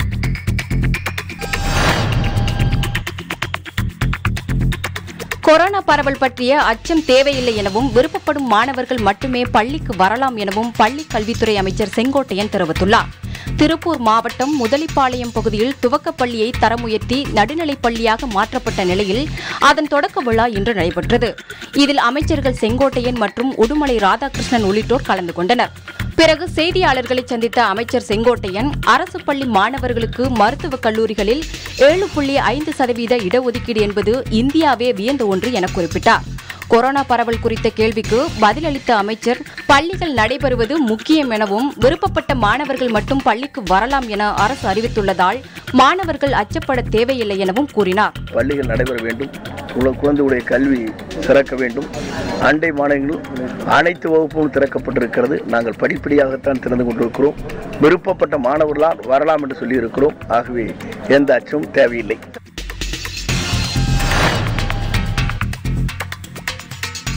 கொரோனா பரவல் பற்றிய அச்சம் தேவையில்லை எனவும் விருப்பப்படும் மாணவர்கள் மட்டுமே பள்ளிக்கு வரலாம் எனவும் பள்ளி கல்வித்துறை அமைச்சர் செங்கோட்டையன் தெரிவித்துள்ளார் திருப்பூர் மாவட்டம் முதலிப்பாளையம் பகுதியில் துவக்கப்பள்ளியை தரம் உயர்த்தி நடுநிலைப் பள்ளியாக மாற்றப்பட்ட நிலையில் அதன் தொடக்க விழா இன்று நடைபெற்றது இதில் அமைச்சர்கள் செங்கோட்டையன் மற்றும் உடுமலை ராதாகிருஷ்ணன் உள்ளிட்டோர் கலந்து கொண்டனர் பிறகு செய்தியாளர்களை சந்தித்த அமைச்சர் செங்கோட்டையன் அரசு பள்ளி மாணவர்களுக்கு மருத்துவக் கல்லூரிகளில் ஏழு புள்ளி ஐந்து சதவீத இடஒதுக்கீடு என்பது இந்தியாவே வியந்த ஒன்று என குறிப்பிட்டார் கொரோனா பரவல் குறித்த கேள்விக்கு பதிலளித்த அமைச்சர் பள்ளிகள் நடைபெறுவது முக்கியம் எனவும் விருப்பப்பட்ட மாணவர்கள் மட்டும் பள்ளிக்கு வரலாம் என அரசு அறிவித்துள்ளதால் மாணவர்கள் அச்சப்பட தேவையில்லை எனவும் கூறினார் பள்ளிகள் நடைபெற வேண்டும் குழ- குழந்தைகளுடைய கல்வி சிறக்க வேண்டும் அண்டை மாநிலங்கள் அனைத்து வகுப்புகளும் திறக்கப்பட்டிருக்கிறது நாங்கள் படிப்படியாகத்தான் திறந்து கொண்டிருக்கிறோம் விருப்பப்பட்ட மாணவர்களால் வரலாம் என்று சொல்லியிருக்கிறோம் ஆகவே எந்த அச்சமும் தேவையில்லை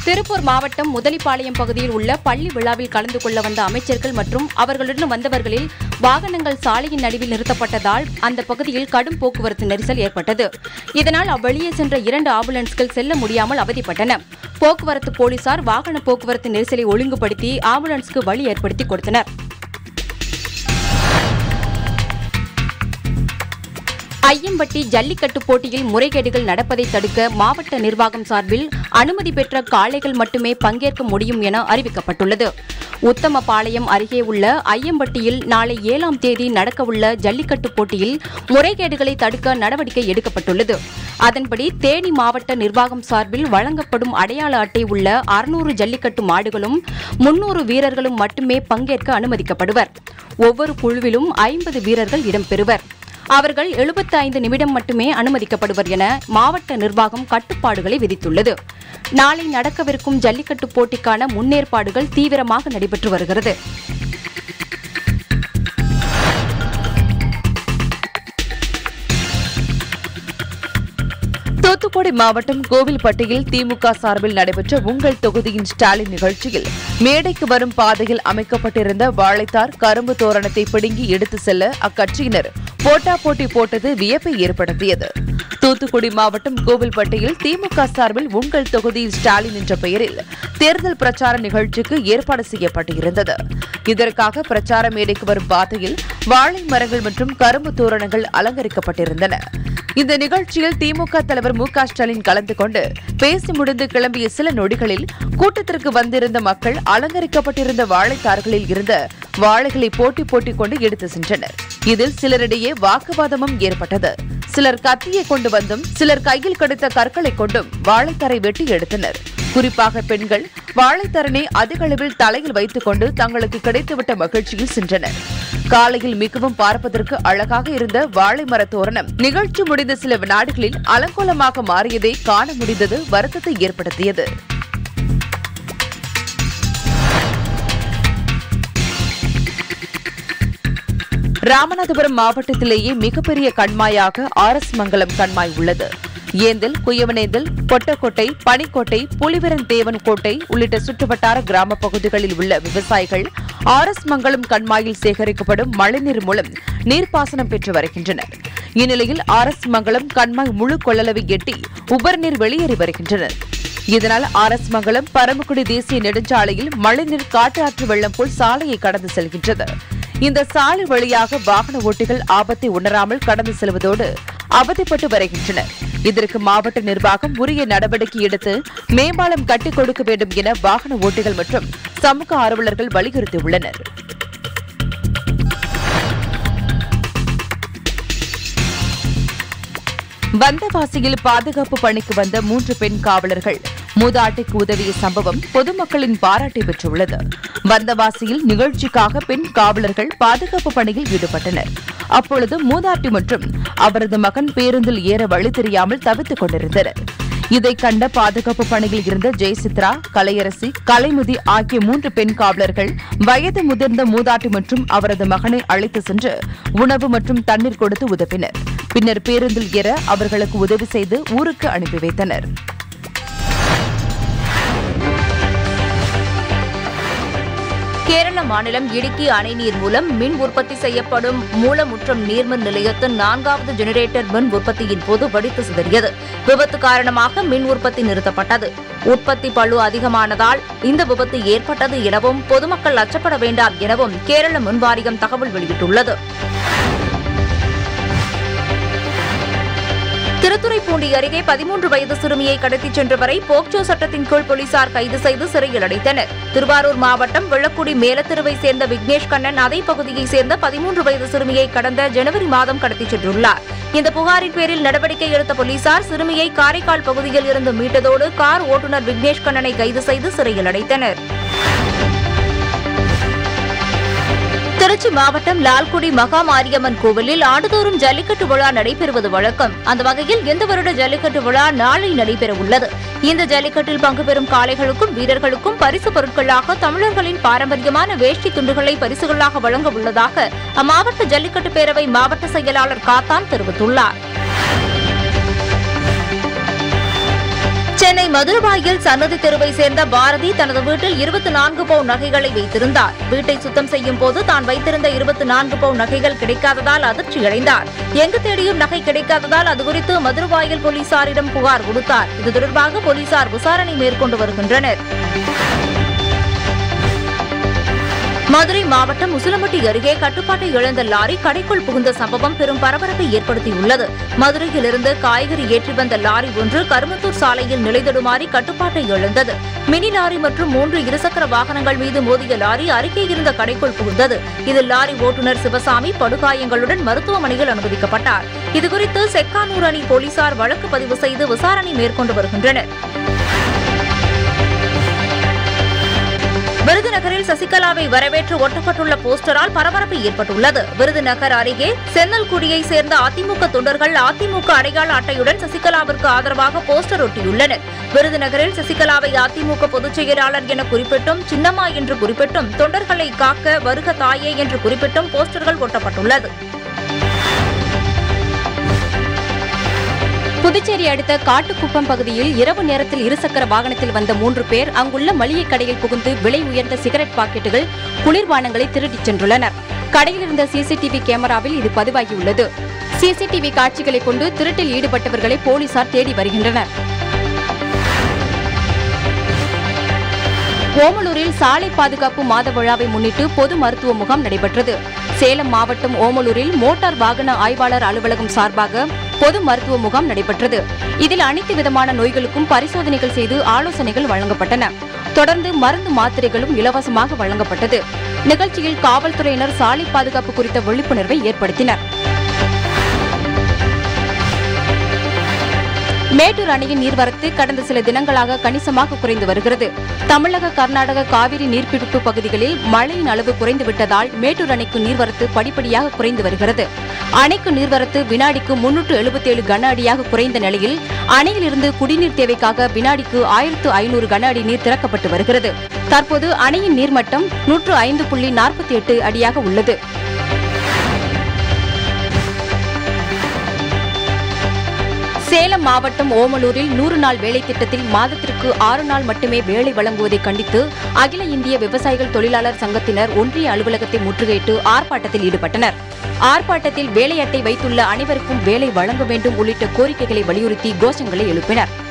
திருப்பூர் மாவட்டம் முதலிப்பாளையம் பகுதியில் உள்ள பள்ளி விழாவில் கலந்து கொள்ள வந்த அமைச்சர்கள் மற்றும் அவர்களுடன் வந்தவர்களில் வாகனங்கள் சாலையின் நடுவில் நிறுத்தப்பட்டதால் அந்த பகுதியில் கடும் போக்குவரத்து நெரிசல் ஏற்பட்டது இதனால் அவ்வழியே சென்ற இரண்டு ஆம்புலன்ஸ்கள் செல்ல முடியாமல் அவதிப்பட்டன போக்குவரத்து போலீசார் வாகன போக்குவரத்து நெரிசலை ஒழுங்குபடுத்தி ஆம்புலன்ஸ்க்கு வழி ஏற்படுத்தி கொடுத்தனர் ஐயம்பட்டி ஜல்லிக்கட்டு போட்டியில் முறைகேடுகள் நடப்பதை தடுக்க மாவட்ட நிர்வாகம் சார்பில் அனுமதி பெற்ற காளைகள் மட்டுமே பங்கேற்க முடியும் என அறிவிக்கப்பட்டுள்ளது உத்தமபாளையம் அருகே உள்ள ஐயம்பட்டியில் நாளை ஏழாம் தேதி நடக்கவுள்ள ஜல்லிக்கட்டு போட்டியில் முறைகேடுகளை தடுக்க நடவடிக்கை எடுக்கப்பட்டுள்ளது அதன்படி தேனி மாவட்ட நிர்வாகம் சார்பில் வழங்கப்படும் அடையாள அட்டை உள்ள அறுநூறு ஜல்லிக்கட்டு மாடுகளும் முன்னூறு வீரர்களும் மட்டுமே பங்கேற்க அனுமதிக்கப்படுவர் ஒவ்வொரு குழுவிலும் ஐம்பது வீரர்கள் இடம்பெறுவர் அவர்கள் 75 நிமிடம் மட்டுமே அனுமதிக்கப்படுவர் என மாவட்ட நிர்வாகம் கட்டுப்பாடுகளை விதித்துள்ளது நாளை நடக்கவிருக்கும் ஜல்லிக்கட்டு போட்டிக்கான முன்னேற்பாடுகள் தீவிரமாக நடைபெற்று வருகிறது தூத்துக்குடி மாவட்டம் கோவில்பட்டியில் திமுக சார்பில் நடைபெற்ற உங்கள் தொகுதியின் ஸ்டாலின் நிகழ்ச்சியில் மேடைக்கு வரும் பாதையில் அமைக்கப்பட்டிருந்த வாழைத்தார் கரும்பு தோரணத்தை பிடுங்கி எடுத்து செல்ல அக்கட்சியினர் போட்டா போட்டி போட்டது வியப்பை ஏற்படுத்தியது தூத்துக்குடி மாவட்டம் கோவில்பட்டியில் திமுக சார்பில் உங்கள் தொகுதியில் ஸ்டாலின் என்ற பெயரில் தேர்தல் பிரச்சார நிகழ்ச்சிக்கு ஏற்பாடு செய்யப்பட்டிருந்தது இதற்காக பிரச்சார மேடைக்கு வரும் பாதையில் வாழை மரங்கள் மற்றும் கரும்பு தோரணங்கள் அலங்கரிக்கப்பட்டிருந்தன இந்த நிகழ்ச்சியில் திமுக தலைவர் மு க ஸ்டாலின் கலந்து கொண்டு பேசி முடிந்து கிளம்பிய சில நொடிகளில் கூட்டத்திற்கு வந்திருந்த மக்கள் அலங்கரிக்கப்பட்டிருந்த வாழைத்தார்களில் இருந்த வாழைகளை போட்டி போட்டி கொண்டு எடுத்து சென்றனர் இதில் சிலரிடையே வாக்குவாதமும் ஏற்பட்டது சிலர் கத்தியை கொண்டு வந்தும் சிலர் கையில் கிடைத்த கற்களை கொண்டும் வாழைத்தாரை வெட்டி எடுத்தனர் குறிப்பாக பெண்கள் வாழைத்தரனை அதிக அளவில் தலையில் வைத்துக் கொண்டு தங்களுக்கு கிடைத்துவிட்ட மகிழ்ச்சியில் சென்றனர் காலையில் மிகவும் பார்ப்பதற்கு அழகாக இருந்த வாழை மர தோரணம் நிகழ்ச்சி முடிந்த சில வினாடிகளில் அலங்கோலமாக மாறியதை காண முடிந்தது வருத்தத்தை ஏற்படுத்தியது ராமநாதபுரம் மாவட்டத்திலேயே மிகப்பெரிய கண்மாயாக ஆர் எஸ் மங்கலம் கண்மாய் உள்ளது ஏந்தல் குயவனேந்தல் கொட்டக்கோட்டை பனிக்கோட்டை புலிவரன் தேவன் கோட்டை உள்ளிட்ட சுற்றுவட்டார கிராம பகுதிகளில் உள்ள விவசாயிகள் ஆர் எஸ் மங்கலம் கண்மாயில் சேகரிக்கப்படும் மழைநீர் மூலம் நீர்ப்பாசனம் பெற்று வருகின்றனர் இந்நிலையில் ஆர் எஸ் மங்கலம் கண்மாய் முழு கொள்ளளவை எட்டி உபரிநீர் வெளியேறி வருகின்றனர் இதனால் ஆர் எஸ் மங்கலம் பரமக்குடி தேசிய நெடுஞ்சாலையில் மழைநீர் காட்டு ஆற்று வெள்ளம் போல் சாலையை கடந்து செல்கின்றது இந்த சாலை வழியாக வாகன ஓட்டிகள் ஆபத்தை உணராமல் கடந்து செல்வதோடு அவதிப்பட்டு வருகின்றனர் இதற்கு மாவட்ட நிர்வாகம் உரிய நடவடிக்கை எடுத்து மேம்பாலம் கட்டிக் கொடுக்க வேண்டும் என வாகன ஓட்டிகள் மற்றும் சமூக ஆர்வலர்கள் வலியுறுத்தியுள்ளனர் வந்தவாசியில் பாதுகாப்பு பணிக்கு வந்த மூன்று பெண் காவலர்கள் மூதாட்டிக்கு உதவிய சம்பவம் பொதுமக்களின் பாராட்டை பெற்றுள்ளது வந்தவாசியில் நிகழ்ச்சிக்காக பெண் காவலர்கள் பாதுகாப்பு பணியில் ஈடுபட்டனர் அப்பொழுது மூதாட்டி மற்றும் அவரது மகன் பேருந்தில் ஏற வழி தெரியாமல் தவித்துக் கொண்டிருந்தனர் இதை கண்ட பாதுகாப்பு பணியில் இருந்த ஜெயசித்ரா கலையரசி கலைமுதி ஆகிய மூன்று பெண் காவலர்கள் வயது முதிர்ந்த மூதாட்டி மற்றும் அவரது மகனை அழைத்து சென்று உணவு மற்றும் தண்ணீர் கொடுத்து உதவினர் பின்னர் பேருந்தில் ஏற அவர்களுக்கு உதவி செய்து ஊருக்கு அனுப்பி வைத்தனர் கேரள மாநிலம் இடுக்கி அணை நீர் மூலம் மின் உற்பத்தி செய்யப்படும் மூலமுற்றம் நீர்மின் நிலையத்தின் நான்காவது ஜெனரேட்டர் மின் உற்பத்தியின் போது வெடித்து சிதறியது விபத்து காரணமாக மின் உற்பத்தி நிறுத்தப்பட்டது உற்பத்தி பளு அதிகமானதால் இந்த விபத்து ஏற்பட்டது எனவும் பொதுமக்கள் அச்சப்பட வேண்டாம் எனவும் கேரள மின் வாரியம் தகவல் வெளியிட்டுள்ளது திருத்துறைப்பூண்டி அருகே பதிமூன்று வயது சிறுமியை கடத்திச் சென்றவரை போக்சோ சட்டத்தின் கீழ் போலீசார் கைது செய்து சிறையில் அடைத்தனர் திருவாரூர் மாவட்டம் வெள்ளக்குடி மேலத்தெருவை சேர்ந்த விக்னேஷ் கண்ணன் அதே பகுதியைச் சேர்ந்த பதிமூன்று வயது சிறுமியை கடந்த ஜனவரி மாதம் கடத்திச் சென்றுள்ளார் இந்த புகாரின் பேரில் நடவடிக்கை எடுத்த போலீசார் சிறுமியை காரைக்கால் பகுதியில் இருந்து மீட்டதோடு கார் ஓட்டுநர் விக்னேஷ் கண்ணனை கைது செய்து சிறையில் அடைத்தனர் திருச்சி மாவட்டம் லால்குடி மகா மாரியம்மன் கோவிலில் ஆண்டுதோறும் ஜல்லிக்கட்டு விழா நடைபெறுவது வழக்கம் அந்த வகையில் இந்த வருட ஜல்லிக்கட்டு விழா நாளை நடைபெற உள்ளது இந்த ஜல்லிக்கட்டில் பங்கு பெறும் காளைகளுக்கும் வீரர்களுக்கும் பரிசு பொருட்களாக தமிழர்களின் பாரம்பரியமான வேஷ்டி துண்டுகளை பரிசுகளாக வழங்க உள்ளதாக அம்மாவட்ட ஜல்லிக்கட்டு பேரவை மாவட்ட செயலாளர் காத்தான் தெரிவித்துள்ளார் சென்னை மதுரவாயில் சன்னதி தெருவை சேர்ந்த பாரதி தனது வீட்டில் இருபத்தி நான்கு பவுன் நகைகளை வைத்திருந்தார் வீட்டை சுத்தம் செய்யும் போது தான் வைத்திருந்த இருபத்தி நான்கு பவுன் நகைகள் கிடைக்காததால் அதிர்ச்சியடைந்தார் எங்கு தேடியும் நகை கிடைக்காததால் அது குறித்து மதுரவாயில் போலீசாரிடம் புகார் கொடுத்தார் இது தொடர்பாக போலீசார் விசாரணை மேற்கொண்டு வருகின்றனர் மதுரை மாவட்டம் உசிலம்பட்டி அருகே கட்டுப்பாட்டை இழந்த லாரி கடைக்குள் புகுந்த சம்பவம் பெரும் பரபரப்பை ஏற்படுத்தியுள்ளது மதுரையிலிருந்து காய்கறி ஏற்றி வந்த லாரி ஒன்று கருமத்தூர் சாலையில் நிலைதடுமாறி கட்டுப்பாட்டை இழந்தது மினி லாரி மற்றும் மூன்று இருசக்கர வாகனங்கள் மீது மோதிய லாரி அருகே இருந்த கடைக்குள் புகுந்தது இதில் லாரி ஓட்டுநர் சிவசாமி படுகாயங்களுடன் மருத்துவமனையில் அனுமதிக்கப்பட்டார் இதுகுறித்து செக்கானூர் அணி போலீசார் வழக்கு பதிவு செய்து விசாரணை மேற்கொண்டு வருகின்றனர் விருதுநகரில் சசிகலாவை வரவேற்று ஒட்டப்பட்டுள்ள போஸ்டரால் பரபரப்பு ஏற்பட்டுள்ளது விருதுநகர் அருகே சென்னல்குடியை சேர்ந்த அதிமுக தொண்டர்கள் அதிமுக அடையாள அட்டையுடன் சசிகலாவிற்கு ஆதரவாக போஸ்டர் ஒட்டியுள்ளனர் விருதுநகரில் சசிகலாவை அதிமுக பொதுச் செயலாளர் என குறிப்பிட்டும் சின்னம்மா என்று குறிப்பிட்டும் தொண்டர்களை காக்க வருக தாயே என்று குறிப்பிட்டும் போஸ்டர்கள் ஒட்டப்பட்டுள்ளது புதுச்சேரி அடுத்த காட்டுக்குப்பம் பகுதியில் இரவு நேரத்தில் இருசக்கர வாகனத்தில் வந்த மூன்று பேர் அங்குள்ள மளிகை கடையில் புகுந்து விலை உயர்ந்த சிகரெட் பாக்கெட்டுகள் குளிர்பானங்களை திருடிச் சென்றுள்ளனர் கடையில் இருந்த சிசிடிவி கேமராவில் இது பதிவாகியுள்ளது சிசிடிவி காட்சிகளை கொண்டு திருட்டில் ஈடுபட்டவர்களை போலீசார் தேடி வருகின்றனர் ஓமலூரில் சாலை பாதுகாப்பு மாத விழாவை முன்னிட்டு பொது மருத்துவ முகாம் நடைபெற்றது சேலம் மாவட்டம் ஓமலூரில் மோட்டார் வாகன ஆய்வாளர் அலுவலகம் சார்பாக பொது மருத்துவ முகாம் நடைபெற்றது இதில் அனைத்து விதமான நோய்களுக்கும் பரிசோதனைகள் செய்து ஆலோசனைகள் வழங்கப்பட்டன தொடர்ந்து மருந்து மாத்திரைகளும் இலவசமாக வழங்கப்பட்டது நிகழ்ச்சியில் காவல்துறையினர் சாலை பாதுகாப்பு குறித்த விழிப்புணர்வை ஏற்படுத்தினர் மேட்டூர் அணையின் நீர்வரத்து கடந்த சில தினங்களாக கணிசமாக குறைந்து வருகிறது தமிழக கர்நாடக காவிரி நீர்பிடிப்பு பகுதிகளில் மழையின் அளவு குறைந்துவிட்டதால் மேட்டூர் அணைக்கு நீர்வரத்து படிப்படியாக குறைந்து வருகிறது அணைக்கு நீர்வரத்து வினாடிக்கு முன்னூற்று எழுபத்தேழு கன அடியாக குறைந்த நிலையில் அணையிலிருந்து குடிநீர் தேவைக்காக வினாடிக்கு ஆயிரத்து ஐநூறு கன அடி நீர் திறக்கப்பட்டு வருகிறது தற்போது அணையின் நீர்மட்டம் நூற்று ஐந்து புள்ளி நாற்பத்தி எட்டு அடியாக உள்ளது சேலம் மாவட்டம் ஓமலூரில் நூறு நாள் வேலை திட்டத்தில் மாதத்திற்கு ஆறு நாள் மட்டுமே வேலை வழங்குவதை கண்டித்து அகில இந்திய விவசாயிகள் தொழிலாளர் சங்கத்தினர் ஒன்றிய அலுவலகத்தை முற்றுகையிட்டு ஆர்ப்பாட்டத்தில் ஈடுபட்டனர் ஆர்ப்பாட்டத்தில் வேலை அட்டை வைத்துள்ள அனைவருக்கும் வேலை வழங்க வேண்டும் உள்ளிட்ட கோரிக்கைகளை வலியுறுத்தி கோஷங்களை எழுப்பினர்